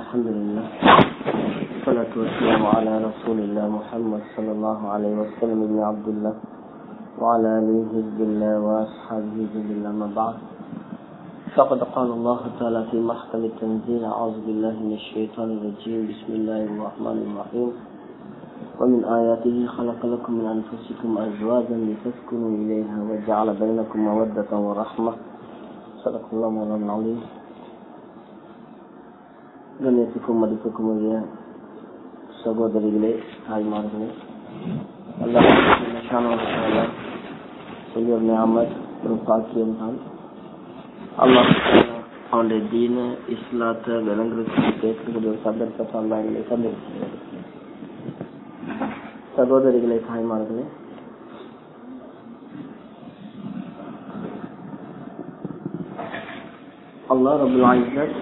الحمد لله والصلاة والسلام على رسول الله محمد صلى الله عليه وسلم بن عبد الله وعلى آله حزب الله وأصحابه حزب الله ما بعد فقد قال الله تعالى في محكم التنزيل أعوذ بالله من الشيطان الرجيم بسم الله الرحمن الرحيم ومن آياته خلق لكم من أنفسكم أزواجا لتسكنوا إليها وجعل بينكم مودة ورحمة صدق الله مولانا العظيم கண்ணியத்துக்கும் மதிப்புக்கும் உரிய சகோதரிகளே தாய்மார்களே அல்லாஹ் சொல்லி ஒரு நியாமத் ஒரு பாக்கியம் தான் அல்லாஹ் அவனுடைய தீன இஸ்லாத்தை விளங்குறதுக்கு பேசக்கூடிய ஒரு சந்தர்ப்பத்தை அல்லா எங்களை சந்திருக்கிறது சகோதரிகளே தாய்மார்களே அல்லா ரபுல் ஆயிசத்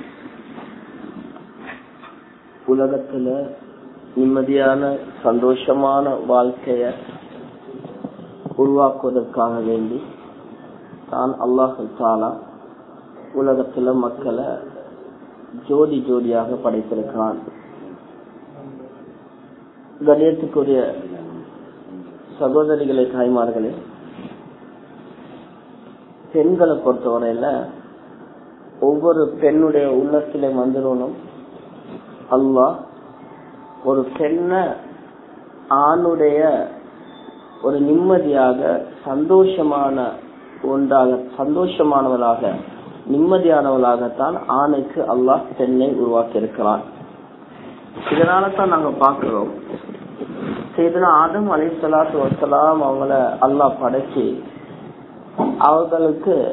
உலகத்துல நிம்மதியான சந்தோஷமான வாழ்க்கைய உருவாக்குவதற்காக வேண்டி தான் அல்லாஹு தாலா உலகத்துல மக்களை ஜோடி ஜோடியாக படைத்திருக்கிறான் கணியத்துக்குரிய சகோதரிகளை தாய்மார்களே பெண்களை பொறுத்தவரையில ஒவ்வொரு பெண்ணுடைய உள்ளத்திலே வந்துடணும் அல்லாஹ் ஒரு பெண்ண ஆணுடைய ஒரு நிம்மதியாக சந்தோஷமான ஒன்றாக சந்தோஷமானவளாக நிம்மதியானவளாகத்தான் ஆணுக்கு அல்லாஹ் பெண்ணை உருவாக்கி இருக்கிறான் இதனால தான் நாங்க பாக்குறோம் செய்தனா ஆதம் அலை சலாத்து வசலாம் அவங்கள அல்லாஹ் படைச்சு அவர்களுக்கு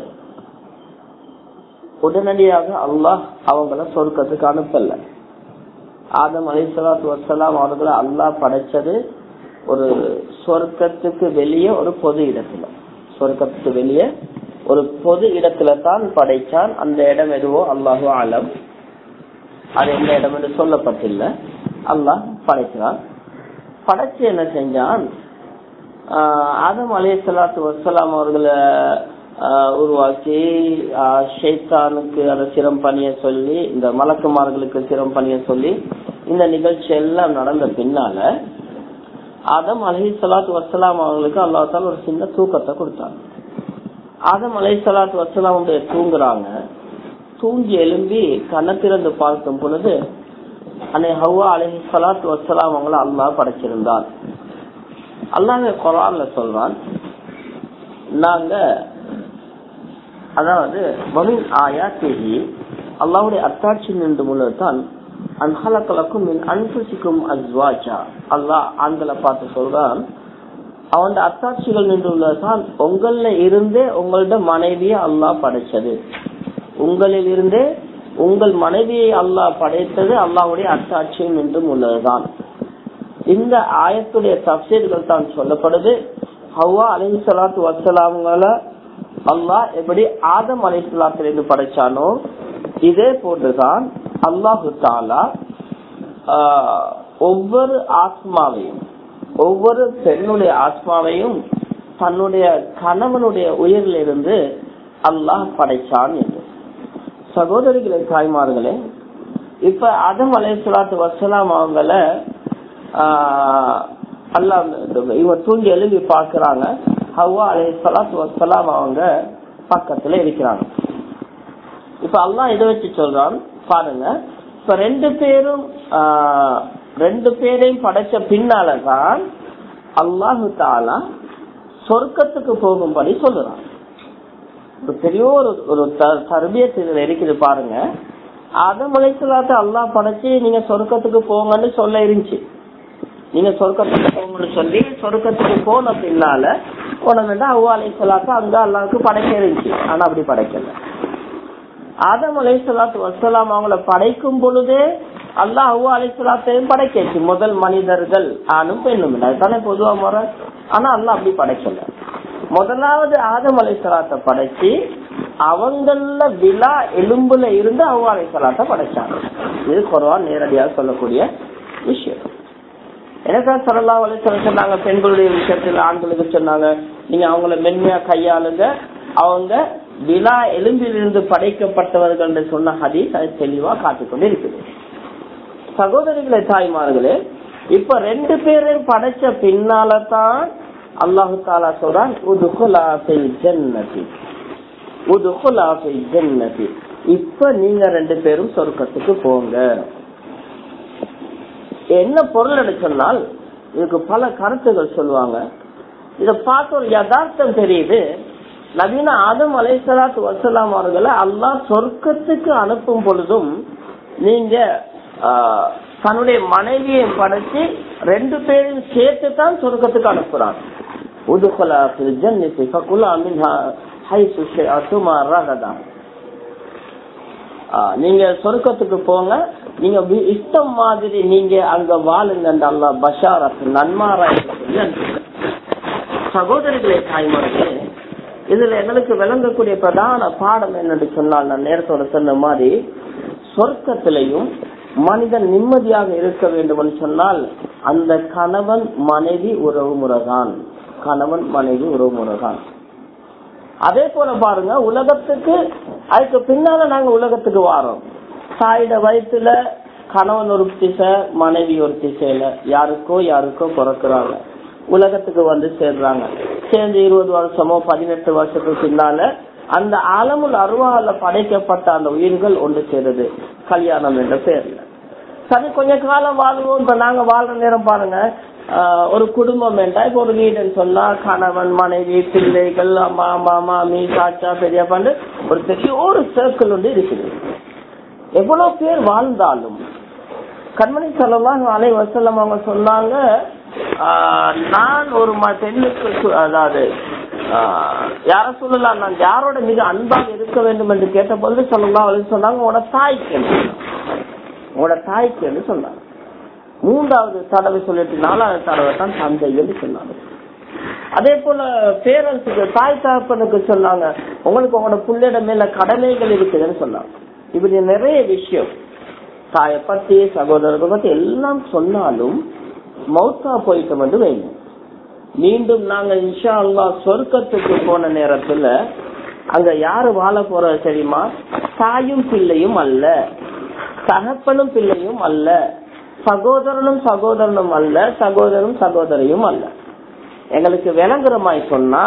உடனடியாக அல்லாஹ் அவங்கள சொர்க்கத்துக்கு அனுப்பல ஆதம் அலை சலாத்து வசலாம் அவர்களை அல்லாஹ் படைச்சது ஒரு சொர்க்கத்துக்கு வெளியே ஒரு பொது இடத்துல சொர்க்கத்துக்கு வெளியே ஒரு பொது இடத்துல தான் படைச்சான் அந்த இடம் எதுவோ அல்லாஹு ஆலம் அது எந்த இடம் என்று சொல்லப்பட்டில்ல அல்லாஹ் படைக்கிறான் படைச்சு என்ன செஞ்சான் ஆதம் அலே சலாத்து வசலாம் அவர்களை உருவாக்கி ஷேத்தானுக்கு அதை சிரம் பணிய சொல்லி இந்த மலக்குமார்களுக்கு சிரம் பணிய சொல்லி இந்த நிகழ்ச்சி எல்லாம் நடந்த பின்னால ஆதம் அலஹி சலாத்து வசலாம் அவங்களுக்கு அல்லாத்தால் ஒரு சின்ன தூக்கத்தை கொடுத்தாங்க ஆதம் அலை சலாத்து வசலாம் தூங்குறாங்க தூங்கி எழும்பி கண்ண திறந்து பார்க்கும் பொழுது அன்னை ஹவ்வா அலஹி சலாத்து வசலாம் அவங்கள அல்லாஹ் படைச்சிருந்தான் அல்லாஹ் குரான்ல சொல்றான் நாங்க அதாவது வமின் ஆயா தேகி அல்லாவுடைய அத்தாட்சி நின்று முழுதான் அன்ஹலக்கலக்கும் மின் அன்புசிக்கும் அஸ்வாஜா அல்லாஹ் ஆண்களை பார்த்து சொல்றான் அவன் அத்தாட்சிகள் நின்றுள்ளதான் உங்கள இருந்தே உங்களோட மனைவியை அல்லாஹ் படைச்சது உங்களில் இருந்தே உங்கள் மனைவியை அல்லாஹ் படைத்தது அல்லாவுடைய அத்தாட்சியும் என்றும் உள்ளதுதான் இந்த ஆயத்துடைய தப்சீர்கள் தான் சொல்லப்படுது ஹவ்வா அலி சலாத்து வசலாம்கள அல்லாஹ் எப்படி ஆதம் அலி சலாத்திலிருந்து படைச்சானோ இதே போன்றுதான் அல்லாஹு தாலா ஒவ்வொரு ஆத்மாவையும் ஒவ்வொரு பெண்ணுடைய ஆத்மாவையும் தன்னுடைய கணவனுடைய உயிரிலிருந்து அல்லாஹ் படைச்சான் என்று சகோதரிகளை தாய்மார்களே இப்ப அதம் அலை சொல்லாத்து வசலாம் அவங்கள அல்லா இவங்க தூங்கி எழுதி பாக்குறாங்க ஹவ்வா அலை சொல்லாத்து வசலாம் அவங்க பக்கத்துல இருக்கிறாங்க இப்ப அல்லா இதை வச்சு சொல்றான் பாருங்க இப்ப ரெண்டு பேரும் ரெண்டு பேரையும் படைச்ச பின்னாலதான் அல்லாஹு தாலா சொர்க்கத்துக்கு போகும்படி சொல்லுறான் ஒரு பெரிய ஒரு ஒரு தர்பியத்தில் இருக்குது பாருங்க அதம் அழைச்சலாத்த அல்லா படைச்சு நீங்க சொர்க்கத்துக்கு போங்கன்னு சொல்ல இருந்துச்சு நீங்க சொர்க்கத்துக்கு போங்கன்னு சொல்லி சொர்க்கத்துக்கு போன பின்னால உடனே அவ்வா அலைசலாத்த அங்க அல்லாவுக்கு படைக்க இருந்துச்சு ஆனா அப்படி படைக்கல ஆதம் அலைசலாத்து வசலாம் அவங்கள படைக்கும் பொழுதே அல்லா அவ்வா அலைசலாத்தையும் படைக்கச்சு முதல் மனிதர்கள் ஆணும் பெண்ணும் அதுதானே பொதுவா முறை ஆனா அல்லா அப்படி படைக்கல முதலாவது ஆதம் அலைசலாத்தை படைச்சு அவங்கள விழா எலும்புல இருந்து அவ்வா அலைசலாத்தை படைச்சாங்க இது குறவா நேரடியாக சொல்லக்கூடிய விஷயம் எனக்கா சொல்லலா அலைசலம் சொன்னாங்க பெண்களுடைய விஷயத்துல ஆண்களுக்கு சொன்னாங்க நீங்க அவங்கள மென்மையா கையாளுங்க அவங்க விழா எலும்பிலிருந்து படைக்கப்பட்டவர்கள் என்று சொன்ன ஹதீஸ் அது தெளிவா காட்டிக்கொண்டு இருக்குது சகோதரிகளை தாய்மார்களே இப்ப ரெண்டு பேரையும் படைச்ச பின்னாலதான் அல்லாஹு தாலா சொல்றான் உதுகுலா ஃபில் ஜன்னதி உதுகுலா ஃபில் ஜன்னதி இப்ப நீங்க ரெண்டு பேரும் சொர்க்கத்துக்கு போங்க என்ன பொருள் சொன்னால் இதுக்கு பல கருத்துகள் சொல்லுவாங்க இத பார்த்து ஒரு யதார்த்தம் தெரியுது நவீன ஆதம் அலைசலாத்து வசலாம் அவர்களை அல்லாஹ் சொர்க்கத்துக்கு அனுப்பும் பொழுதும் நீங்க ஆஹ், தன்னுடைய மனைவியை படைச்சு ரெண்டு பேரையும் சேர்த்து தான் சொர்க்கத்துக்கு அனுப்புறான் உதுகுலா ஃபில் ஜன்னதி ஃபகுலா மின்ஹா ஹைசு ஷிஅதுமா ரகதா ஆஹ், நீங்க சொர்க்கத்துக்கு போங்க நீங்க வி- இஷ்டம் மாதிரி நீங்க அங்க வாழுங்க அல்லாஹ் பஷாரத் நன்மாரா என்று சொல்லி அனுப்புகிறார். சகோதரிகளே தாய்மார்களே இதுல எங்களுக்கு விளங்கக்கூடிய பிரதான பாடம் என்னன்னு சொன்னால் நான் நேரத்தோட சொன்ன மாதிரி சொர்க்கத்திலையும் மனிதன் நிம்மதியாக இருக்க வேண்டும் சொன்னால் அந்த கணவன் மனைவி உறவு முறைதான் கணவன் மனைவி உறவு முறைதான் அதே போல பாருங்க உலகத்துக்கு அதுக்கு பின்னால நாங்க உலகத்துக்கு வாரோம் தாயிட வயிற்றுல கணவன் ஒரு திசை மனைவி ஒரு திசையில யாருக்கோ யாருக்கோ பிறக்குறாங்க உலகத்துக்கு வந்து சேர்றாங்க சேர்ந்து இருபது வருஷமோ பதினெட்டு வருஷத்துக்கு பின்னால அந்த ஆலமுல் அருவால படைக்கப்பட்ட அந்த உயிர்கள் ஒன்று சேருது கல்யாணம் என்ற பேர்ல சரி கொஞ்ச காலம் வாழ்வோம் இப்ப நாங்க வாழ்ற நேரம் பாருங்க ஆஹ் ஒரு குடும்பம் வேண்டாம் இப்ப ஒரு வீடுன்னு சொன்னா கணவன் மனைவி பிள்ளைகள் அம்மா மாமா மீ சாச்சா பெரியப்பாண்டு ஒரு பெரிய ஒரு சர்க்கிள் ஒன்று இருக்குது எவ்வளவு பேர் வாழ்ந்தாலும் கண்மணி சொல்லலாம் அலை வசல்லம் அவங்க சொன்னாங்க ஆஹ் நான் ஒரு ம- பெண்ணுக்கு சு- அதாவது ஆஹ் யார சொல்லலாம் நான் யாரோட மிக அன்பாக இருக்க வேண்டும் என்று கேட்ட பொழுது சொல்லலாம் அவளுக்கு சொன்னாங்க உன தாய்க்கு என்று உங்களோட தாய்க்கு என்று சொன்னாங்க மூன்றாவது தடவை சொல்லிட்டு நாலாவது தடவை தான் தந்தை என்று சொன்னாங்க அதே போல பேரண்ட்ஸுக்கு தாய் தகப்பனுக்கு சொன்னாங்க உங்களுக்கு உங்களோட புள்ளையிட மேல கடமைகள் இருக்குதுன்னு சொன்னாங்க இப்படி நிறைய விஷயம் தாயை பத்தி சகோதரர்கள் பத்தி எல்லாம் சொன்னாலும் மௌத்தா போயிட்டோம் என்று வைங்க மீண்டும் நாங்க இன்ஷா அல்லா சொர்க்கத்துக்கு போன நேரத்துல அங்க யாரு வாழ போறது தெரியுமா தாயும் பிள்ளையும் அல்ல தகப்பனும் பிள்ளையும் அல்ல சகோதரனும் சகோதரனும் அல்ல சகோதரனும் சகோதரியும் அல்ல எங்களுக்கு விளங்குற மாதிரி சொன்னா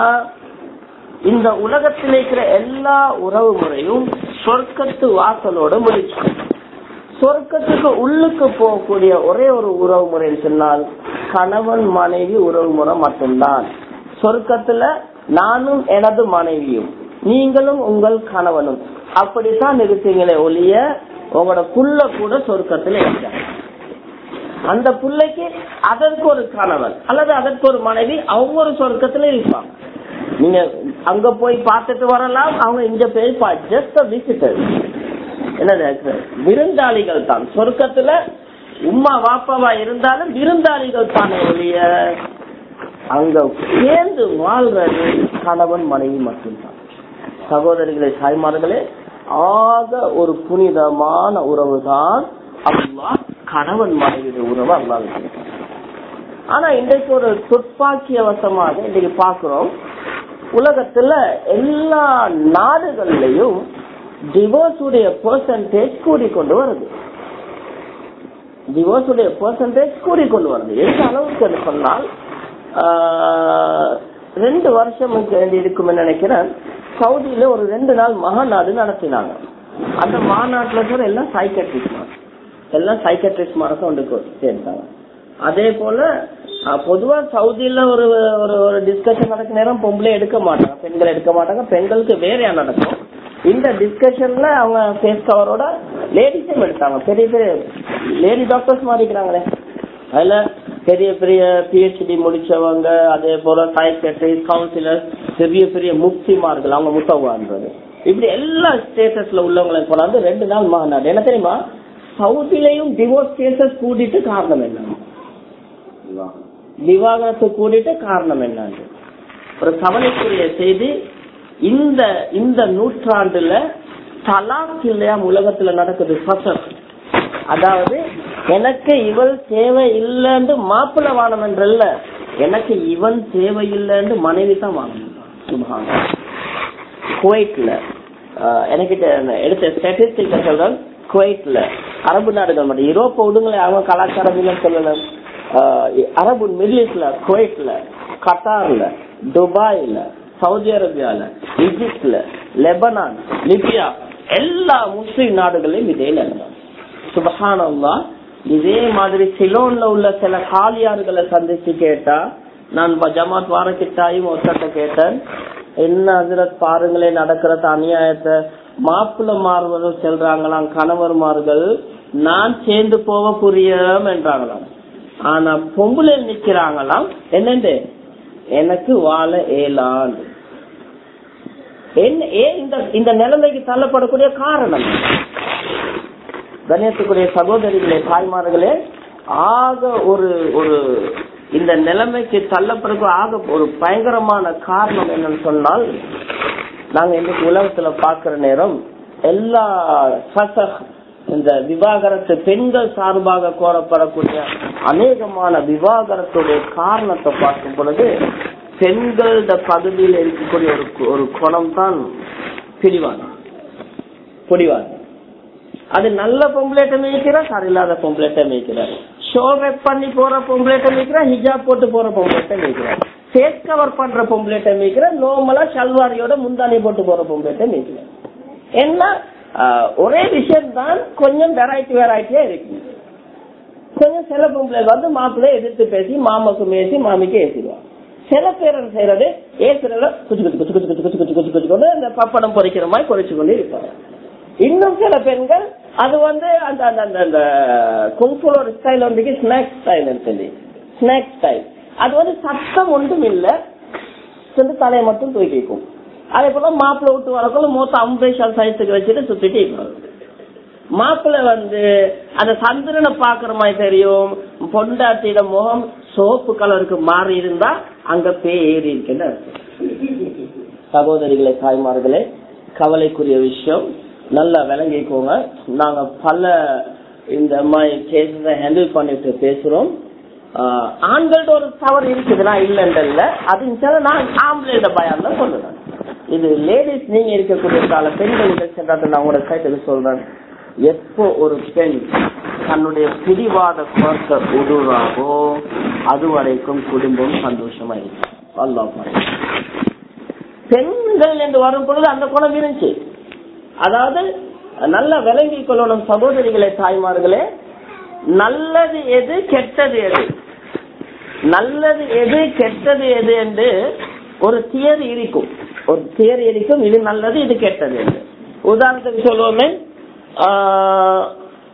இந்த உலகத்தில் இருக்கிற எல்லா உறவு முறையும் சொர்க்கத்து வாசலோட முடிச்சு சொர்க்கத்துக்கு உள்ளுக்கு போகக்கூடிய ஒரே ஒரு உறவு முறைன்னு சொன்னால் கணவன் மனைவி உறவு முறை மட்டும்தான் சொர்க்கத்துல நானும் எனது மனைவியும் நீங்களும் உங்கள் கணவனும் அப்படித்தான் இருப்பீங்களே ஒழிய உங்களோட புள்ள கூட சொர்க்கத்துல இருக்காங்க அந்த பிள்ளைக்கு அதற்கு ஒரு கணவன் அல்லது அதற்கு ஒரு மனைவி அவங்க ஒரு சொர்க்கத்துல இருப்பாங்க நீங்க அங்க போய் பார்த்துட்டு வரலாம் அவங்க இங்க போய் ஜஸ்ட் விசிட்டர் என்னது விருந்தாளிகள் தான் சொர்க்கத்துல உமா வாப்பாவா இருந்தாலும் விருந்தாளிகள் தானே ஒழிய அங்க சேர்ந்து வாழ்றது கணவன் மனைவி மட்டும்தான் சகோதரிகளே தாய்மார்களே ஆக ஒரு புனிதமான உறவு தான் அல்லாஹ் கணவன் மனைவியுடைய உறவு அல்லாஹ் ஆனா இன்றைக்கு ஒரு துப்பாக்கியவசமாக இன்னைக்கு பாக்குறோம் உலகத்துல எல்லா நாடுகள்லயும் டிவோர்ஸ் உடைய பெர்சன்டேஜ் கூடிக்கொண்டு வருது டிவோர்ஸ் உடைய பெர்சன்டேஜ் கூடிக்கொண்டு வருது எந்த அளவுக்கு என்று சொன்னால் ஆஹ், ரெண்டு வருஷம் இருக்கும் நினைக்கிறேன் சவுதியில ஒரு ரெண்டு நாள் மகாநாடு நடத்தினாங்க அந்த மாநாட்டுல கூட எல்லாம் சைக்கட்ரிஸ்ட் எல்லாம் சைக்கட்ரிஸ்ட் மாதிரி ஒன்று சேர்ந்தாங்க அதே போல அஹ், பொதுவா சவுதியில ஒரு ஒரு ஒரு டிஸ்கஷன் நடக்க நேரம் பொம்பளை எடுக்க மாட்டாங்க பெண்கள் எடுக்க மாட்டாங்க பெண்களுக்கு வேறையா நடக்கும் இந்த டிஸ்கஷன்ல அவங்க ஃபேஸ் கவரோட லேடிஸும் எடுத்தாங்க பெரிய பெரிய லேடி டாக்டர்ஸ் மாதிரி இருக்கிறாங்களே அதுல பெரிய பெரிய பிஹெச்டி முடிச்சவங்க அதே போல சைக்கட்ரிஸ்ட் கவுன்சிலர் பெரிய பெரிய முக்திமார்கள் அவங்க முத்தவான்றது இப்படி எல்லா ஸ்டேட்டஸ்ல உள்ளவங்களையும் கொண்டாந்து ரெண்டு நாள் மாநாடு என்ன தெரியுமா சவுதிலையும் டிவோர்ஸ் கேசஸ் கூட்டிட்டு காரணம் என்ன விவாகரத்து கூட்டிட்டு காரணம் என்னன்னு ஒரு கவலைக்குரிய செய்தி இந்த இந்த நூற்றாண்டுல தலாக் இல்லையா உலகத்துல நடக்குது ஃபசல் அதாவது எனக்கு இவள் தேவை இல்லைன்னு மாப்பிள்ள வாழம் என்றல்ல எனக்கு இவன் தேவை இல்லைன்னு மனைவி தான் வாங்கணும் சுபஹானல்லாஹ். குவைட்ல ஆஹ், எனக்கு தெ- எடுத்த ஸ்டாட்டிஸ்டிக் சொல்றேன் குவைட்ல அரபு நாடுகள் மட்டும் யூரோப்ப விடுங்களேன் அவங்க கலாச்சாரம் இல்லைன்னு சொல்லல ஆஹ் அரபு மிடில் ஈஸ்ட்ல குவைட்ல கட்டார்ல துபாயில சவுதி அரேபியால ஈஜிப்ட்ல லெபனான் லிபியா எல்லா முஸ்லிம் நாடுகளையும் இதே நிலைமை சுபஹானல்லா இதே மாதிரி சிலோன்ல உள்ள சில காலியார்களை சந்திச்சு கேட்டா நான் ப- ஜமாத் வாரக்கிட்டாயும் ஒருத்தட்ட கேட்டேன் என்ன அதிரத் பாருங்களே நடக்கிற அநியாயத்தை மாப்பிள்ள மாறுவதும் செல்றாங்களாம் கணவர்மார்கள் நான் சேர்ந்து போக புரியும் என்றாங்களாம் ஆனா பொம்பளை நிக்கிறாங்களாம் என்னண்டு எனக்கு வாழ ஏலான் என்ன ஏன் இந்த இந்த நிலைமைக்கு தள்ளப்படக்கூடிய காரணம் கண்ணியத்துக்குரிய சகோதரிகளே தாய்மார்களே ஆக ஒரு ஒரு இந்த நிலைமைக்கு தள்ளப்படுற ஆக ஒரு பயங்கரமான காரணம் என்னன்னு சொன்னால் நாங்க இன்னைக்கு உலகத்துல பாக்குற நேரம் எல்லா ஃபசஹ், இந்த விவாகரத்து பெண்கள் சார்பாக கோரப்படக்கூடிய அநேகமான விவாகரத்துடைய காரணத்தை பார்க்கும் பொழுது பெண்களோட பகுதியில் இருக்கக்கூடிய ஒரு ஒரு குணம் தான் பிடிவாதம் பிடிவாதம் அது நல்ல பொம்பளைட்ட மேய்க்கிறா சரியில்லாத பொம்பளைட்ட மேய்க்கிறார் ஷோ வெப் பண்ணி போற பொம்பளைட்ட மேய்க்கிறா ஹிஜாப் போட்டு போற பொம்பளைட்ட மேய்க்கிறார் ஃபேஸ் கவர் பண்ற பொம்பளைட்ட மேய்க்கிறா நோமலா சல்வாரியோட முந்தானி போட்டு போற பொம்பளைட்ட மேய்க்கிறார் என்ன ஆஹ், ஒரே விஷயம் தான் கொஞ்சம் வெரைட்டி வெரைட்டியா இருக்கு கொஞ்சம் சில பொம்பளை வந்து மாப்பிள்ளை எதிர்த்து பேசி மாமாக்கு மேசி மாமிக்கு ஏசிடுவாங்க சில பேர் என்ன செய்யறது ஏசுறத குச்சு குச்சு குச்சு குச்சு குச்சு குச்சு குச்சு குச்சு குச்சு கொண்டு அந்த பப்படம் பொறிக்கிற மாதிரி பொறிச்சு கொண்டு இருப்பாங்க இன்னும் சில பெண்கள் அது வந்து அந்த அந்த அந்த அந்த குங்குல ஒரு ஸ்டைல் வந்து ஸ்நாக் ஸ்டைல் சொல்லி ஸ்நாக் ஸ்டைல் அது வந்து சத்தம் ஒன்றும் இல்ல சொல்லி தலையை மட்டும் தூக்கி வைக்கும் அதே போல மாப்பிள்ளை விட்டு வரக்குள்ள மூத்த அம்பரேஷன் சைஸுக்கு வச்சுட்டு சுத்திட்டு இருப்பாங்க மாப்பிள்ளை வந்து அந்த சந்திரனை பாக்குற மாதிரி தெரியும் பொண்டாட்டியோட முகம் சோப்பு கலருக்கு மாறி இருந்தா அங்க பேய் ஏறி இருக்குன்னு அர்த்தம். சகோதரிகளே தாய்மார்களே கவலைக்குரிய விஷயம் நல்லா விளங்கிக்கோங்க நாங்க பல இந்த மாதிரி கேசஸ ஹேண்டில் பண்ணிட்டு பேசுறோம் ஆஹ் ஆண்கள்ட்ட ஒரு தவறு இருக்குதுன்னா இல்லைன்றல்ல அது சில நான் ஆம்பளைட பயம் தான் சொல்லுறேன் இது லேடிஸ் நீங்க இருக்கக்கூடிய கால பெண்கள் சென்றாட்டு நான் உங்களோட சைட்டுக்கு சொல்றேன் எப்போ ஒரு பெண் தன்னுடைய பிடிவாத குறைக்க உருவாகோ அது வரைக்கும் குடும்பம் சந்தோஷமா இருக்கும் அல்லாஹ் பெண்கள் என்று வரும் பொழுது அந்த குணம் இருந்துச்சு அதாவது நல்ல விளங்கி கொள்ளணும் சகோதரிகளே தாய்மார்களே நல்லது எது கெட்டது எது நல்லது எது கெட்டது எது என்று ஒரு தியரி இருக்கும் ஒரு தியரி இருக்கும் இது நல்லது இது கெட்டது என்று உதாரணத்துக்கு சொல்லுவோமே ஆஹ்,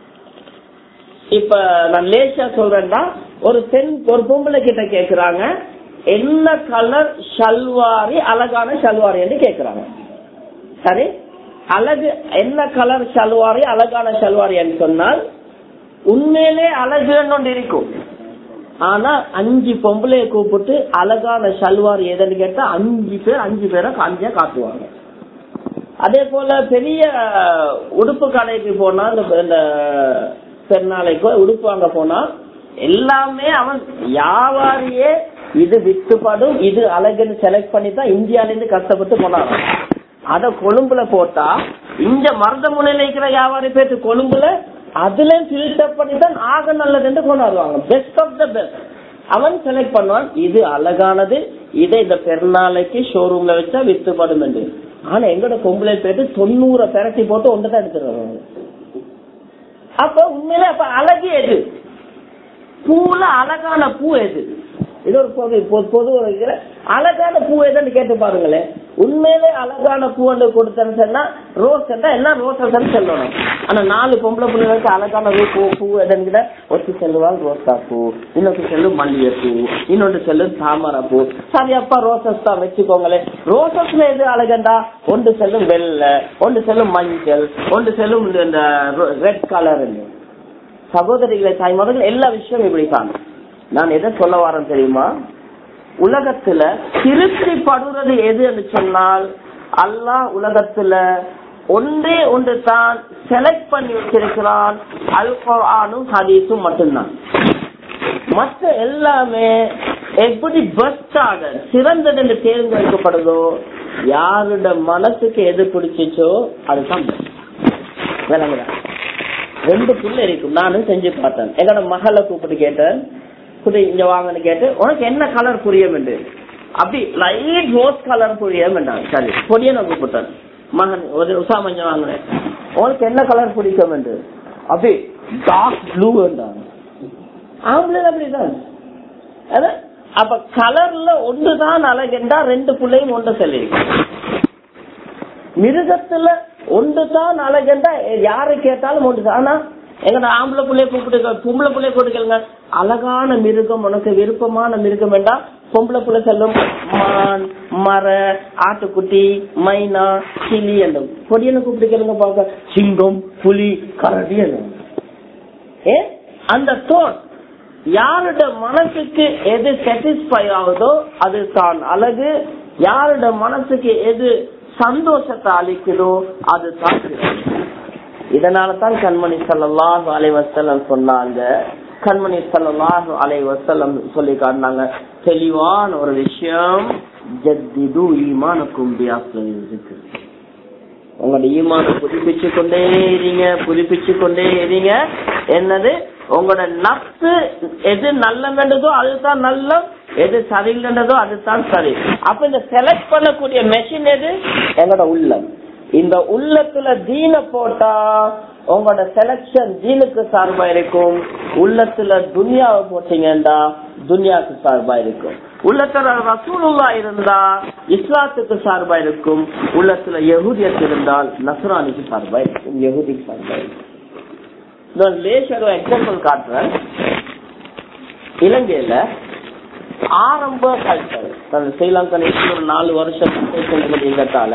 இப்ப நான் லேசா சொல்றேன்னா ஒரு பெண் ஒரு பொம்பளை கிட்ட கேக்குறாங்க என்ன கலர் ஷல்வாரி அழகான ஷல்வாரி என்று கேக்குறாங்க சரி அழகு என்ன கலர் ஷல்வாரி அழகான ஷல்வாரி என்று சொன்னால் உண்மையிலே அழகுன்னு ஒன்று இருக்கும் ஆனா அஞ்சு பொம்பளைய கூப்பிட்டு அழகான ஷல்வார் எதுன்னு கேட்டா அஞ்சு பேர் அஞ்சு பேரை காஞ்சியா காட்டுவாங்க அதே போல பெரிய அஹ், உடுப்பு கடைக்கு போனா இந்த இந்த பெருநாளைக்கோ உடுப்பு வாங்க போனா எல்லாமே அவன் வியாபாரியே இது வித்துப்படும் இது அழகுன்னு செலக்ட் பண்ணி தான் இந்தியால இருந்து கஷ்டப்பட்டு கொண்டாடுறான் அத கொழும்புல போட்டா இங்க மருத முனையில இருக்கிற வியாபாரி பேட்டு கொழும்புல அதுல ஃபில்டர் பண்ணி தான் ஆக நல்லதுன்னு கொண்டாடுவாங்க பெஸ்ட் ஆஃப் த பெஸ்ட் அவன் செலக்ட் பண்ணுவான் இது அழகானது இதை இந்த பெருநாளைக்கு ஷோரூம்ல வச்சா வித்துப்படும் என்று ஆனா எங்கட பொம்பளை போயிட்டு தொண்ணூற பெரட்டி போட்டு ஒன்று தான் எடுத்துருவாங்க அப்ப உண்மையில அப்ப அழகு எது பூல அழகான பூ எது இது ஒரு பொது பொது- பொது ஒரு இதுல அழகான பூ எதுன்னு கேட்டு பாருங்களேன் உண்மையிலே அழகான பூ வந்து கொடுத்தேன்னு சொன்னா ரோஸ் என்ன ரோஸ் சொல்லணும் ஆனா நாலு பொம்பளை பிள்ளைகளுக்கு அழகான பூ பூ பூ எதுன்னு ஒருத்தி செல்லுவாங்க ரோசா பூ இன்னொரு செல்லு மல்லிகை பூ இன்னொன்று செல்லு தாமரை பூ சரி அப்பா ரோசஸ் தான் வச்சுக்கோங்களேன் ரோசஸ்ல எது அழகண்டா ஒன்று செல்லும் வெள்ளை ஒன்று செல்லும் மஞ்சள் ஒன்று செல்லும் இந்த ரெட் கலர் சகோதரிகளை தாய்மார்கள் எல்லா விஷயம் இப்படித்தான் நான் எதை சொல்ல வரேன் தெரியுமா உலகத்துல திருப்தி படுறது எது என்று சொன்னால் அல்லாஹ் உலகத்துல ஒன்றே ஒன்று தான் செலக்ட் பண்ணி வச்சிருக்கிறான் அல் குர்ஆனும் ஹதீஸும் மட்டும்தான் மற்ற எல்லாமே எப்படி பெஸ்டாக சிறந்தது என்று தேர்ந்தெடுக்கப்படுதோ யாரோட மனசுக்கு எது பிடிச்சிச்சோ அதுதான் best. விளங்குதா ரெண்டு புள்ள இருக்கும் நானும் செஞ்சு பார்த்தேன் எங்களோட மகளை கூப்பிட்டு கேட்டேன் குடி இங்க வாங்கன்னு கேட்டு உனக்கு என்ன கலர் புரியும் என்று அப்படி லைட் ரோஸ் கலர் புரியும் என்றாங்க சரி பொடிய நான் கூப்பிட்டேன் மகன் ஒரு உஷா மஞ்சள் வாங்கினேன் உனக்கு என்ன கலர் பிடிக்கும் என்று அப்படி டார்க் ப்ளூ என்றாங்க ஆம்பளை அப்படிதான் அதான் அப்ப கலர்ல ஒன்றுதான் அழகென்றா ரெண்டு பிள்ளையும் ஒன்று சொல்லி மிருகத்துல ஒன்றுதான் அழகென்றா யாரு கேட்டாலும் ஒன்று ஆனா எங்க ஆம்பளை பிள்ளைய கூப்பிட்டு பொம்பளை பிள்ளைய கூப்பிட்டுக்கலுங்க அழகான மிருகம் உனக்கு விருப்பமான மிருகம் வேண்டா பொம்பளை பிள்ளை செல்லும் மான் மர ஆட்டுக்குட்டி மைனா கிளி அந்த பொடியனை கூப்பிட்டு பார்க்க சிங்கம் புலி கரடி ஏ அந்த தோட் யாரோட மனசுக்கு எது சாட்டிஸ்பை ஆகுதோ அது தான் அழகு யாரோட மனசுக்கு எது சந்தோஷத்தை அளிக்குதோ அது தான் இதனால தான் கண்மணி சல்லாஹு அலைவசலம் சொன்னாங்க கண்மணி சல்லாஹு அலைவசலம் சொல்லி காட்டினாங்க தெளிவான ஒரு விஷயம் ஜத்திது ஈமானுக்கும் இருக்கு உங்களோட ஈமான புதுப்பிச்சு கொண்டே இருங்க புதுப்பிச்சு கொண்டே இருங்க என்னது உங்களோட நப்சு எது நல்லதோ அதுதான் நல்ல எது சரியில்லைன்றதோ அதுதான் சரி அப்ப இந்த செலக்ட் பண்ணக்கூடிய மெஷின் எது எங்களோட உள்ளம் இந்த உள்ளத்துல தீன போட்டா உங்களோட செலக்ஷன் தீனுக்கு சார்பா இருக்கும் உள்ளத்துல துனியாவை போட்டீங்கன்னா துனியாவுக்கு சார்பா இருக்கும் உள்ளத்துல ரசூலுல்லா இருந்தா இஸ்லாத்துக்கு சார்பா இருக்கும் உள்ளத்துல யகுதியத் இருந்தால் நசுரானிக்கு சார்பா இருக்கும் யகுதிக்கு சார்பா இருக்கும் நான் லேசர் எக்ஸாம்பிள் காட்டுறேன் இலங்கையில ஆரம்ப கல்ச்சர் நான் ஸ்ரீலங்கன் ஒரு நாலு வருஷம் இருந்ததால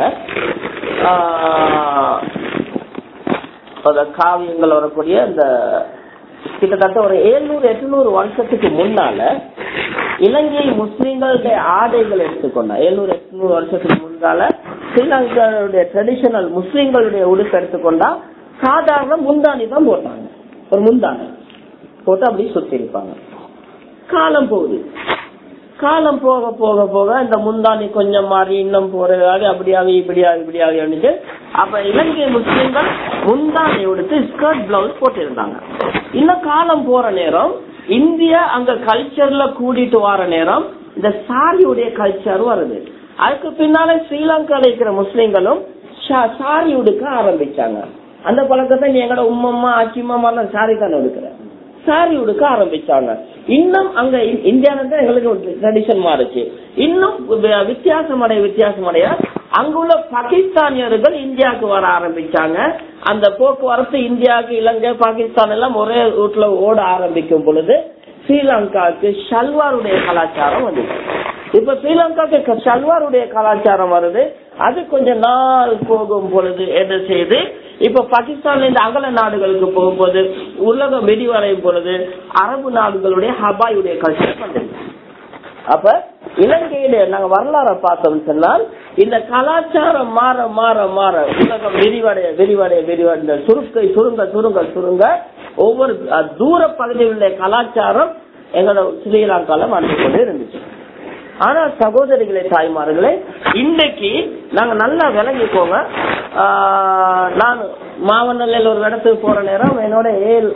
காவியங்கள் வரக்கூடிய இந்த கிட்டத்தட்ட ஒரு எழுநூறு எட்நூறு வருஷத்துக்கு முன்னால இலங்கை முஸ்லீம்களுடைய ஆடைகள் எடுத்துக்கொண்டா எழுநூறு எட்நூறு வருஷத்துக்கு முன்னால ஸ்ரீலங்காவுடைய ட்ரெடிஷனல் முஸ்லீம்களுடைய உடுப்பு எடுத்துக்கொண்டா சாதாரண முந்தாணி தான் போட்டாங்க ஒரு முந்தாணி போட்டு அப்படி சுத்தி இருப்பாங்க காலம் போகுது காலம் போக போக போக இந்த முந்தாணி கொஞ்சம் மாறி இன்னும் போறதாக அப்படியாவே இப்படியாக இப்படியாக இருந்துச்சு அப்ப இலங்கை முஸ்லீம்கள் முந்தாணி எடுத்து ஸ்கர்ட் பிளவுஸ் போட்டிருந்தாங்க இன்னும் காலம் போற நேரம் இந்தியா அங்க கல்ச்சர்ல கூட்டிட்டு வர நேரம் இந்த சாரியுடைய கல்ச்சர் வருது அதுக்கு பின்னால ஸ்ரீலங்கால இருக்கிற முஸ்லீம்களும் சாரி உடுக்க ஆரம்பிச்சாங்க அந்த பழக்கத்தை நீ எங்கட உம்மம்மா அச்சிம்மா சாரி தானே உடுக்கிற சாரி உடுக்க ஆரம்பிச்சாங்க இன்னும் அங்க இந்தியால தான் எங்களுக்கு ட்ரெடிஷன் மாறுச்சு இன்னும் வித்தியாசம் அடைய வித்தியாசம் அடைய அங்குள்ள பாகிஸ்தானியர்கள் இந்தியாவுக்கு வர ஆரம்பிச்சாங்க அந்த போக்குவரத்து இந்தியாவுக்கு இலங்கை பாகிஸ்தான் எல்லாம் ஒரே ரூட்ல ஓட ஆரம்பிக்கும் பொழுது ஸ்ரீலங்காவுக்கு ஷல்வாருடைய கலாச்சாரம் வந்துச்சு இப்ப ஸ்ரீலங்காவுக்கு ஷல்வாருடைய கலாச்சாரம் வருது அது கொஞ்ச நாள் போகும் பொழுது என்ன செய்து இப்ப பாகிஸ்தான்ல இருந்து அகல நாடுகளுக்கு போகும்போது உலகம் வெடிவடையும் பொழுது அரபு நாடுகளுடைய ஹபாயுடைய கல்ச்சர் வந்துருக்கு அப்ப இலங்கையில நாங்க வரலாற பார்த்தோம் சொன்னால் இந்த கலாச்சாரம் மாற மாற மாற உலகம் விரிவடைய விரிவடைய விரிவடை இந்த சுருக்கை சுருங்க சுருங்க சுருங்க ஒவ்வொரு தூர பகுதிகளுடைய கலாச்சாரம் எங்களோட ஸ்ரீலங்கால வந்து கொண்டு இருந்துச்சு ஆனா சகோதரிகளே தாய்மார்களே இன்றைக்கு நாங்க நல்லா விளங்கிக்கோங்க நான் மாவட்டத்தில் ஒரு இடத்துக்கு போற நேரம் என்னோட ஏழு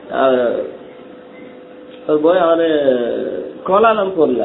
போய் அவரு கோலாலம்பூர்ல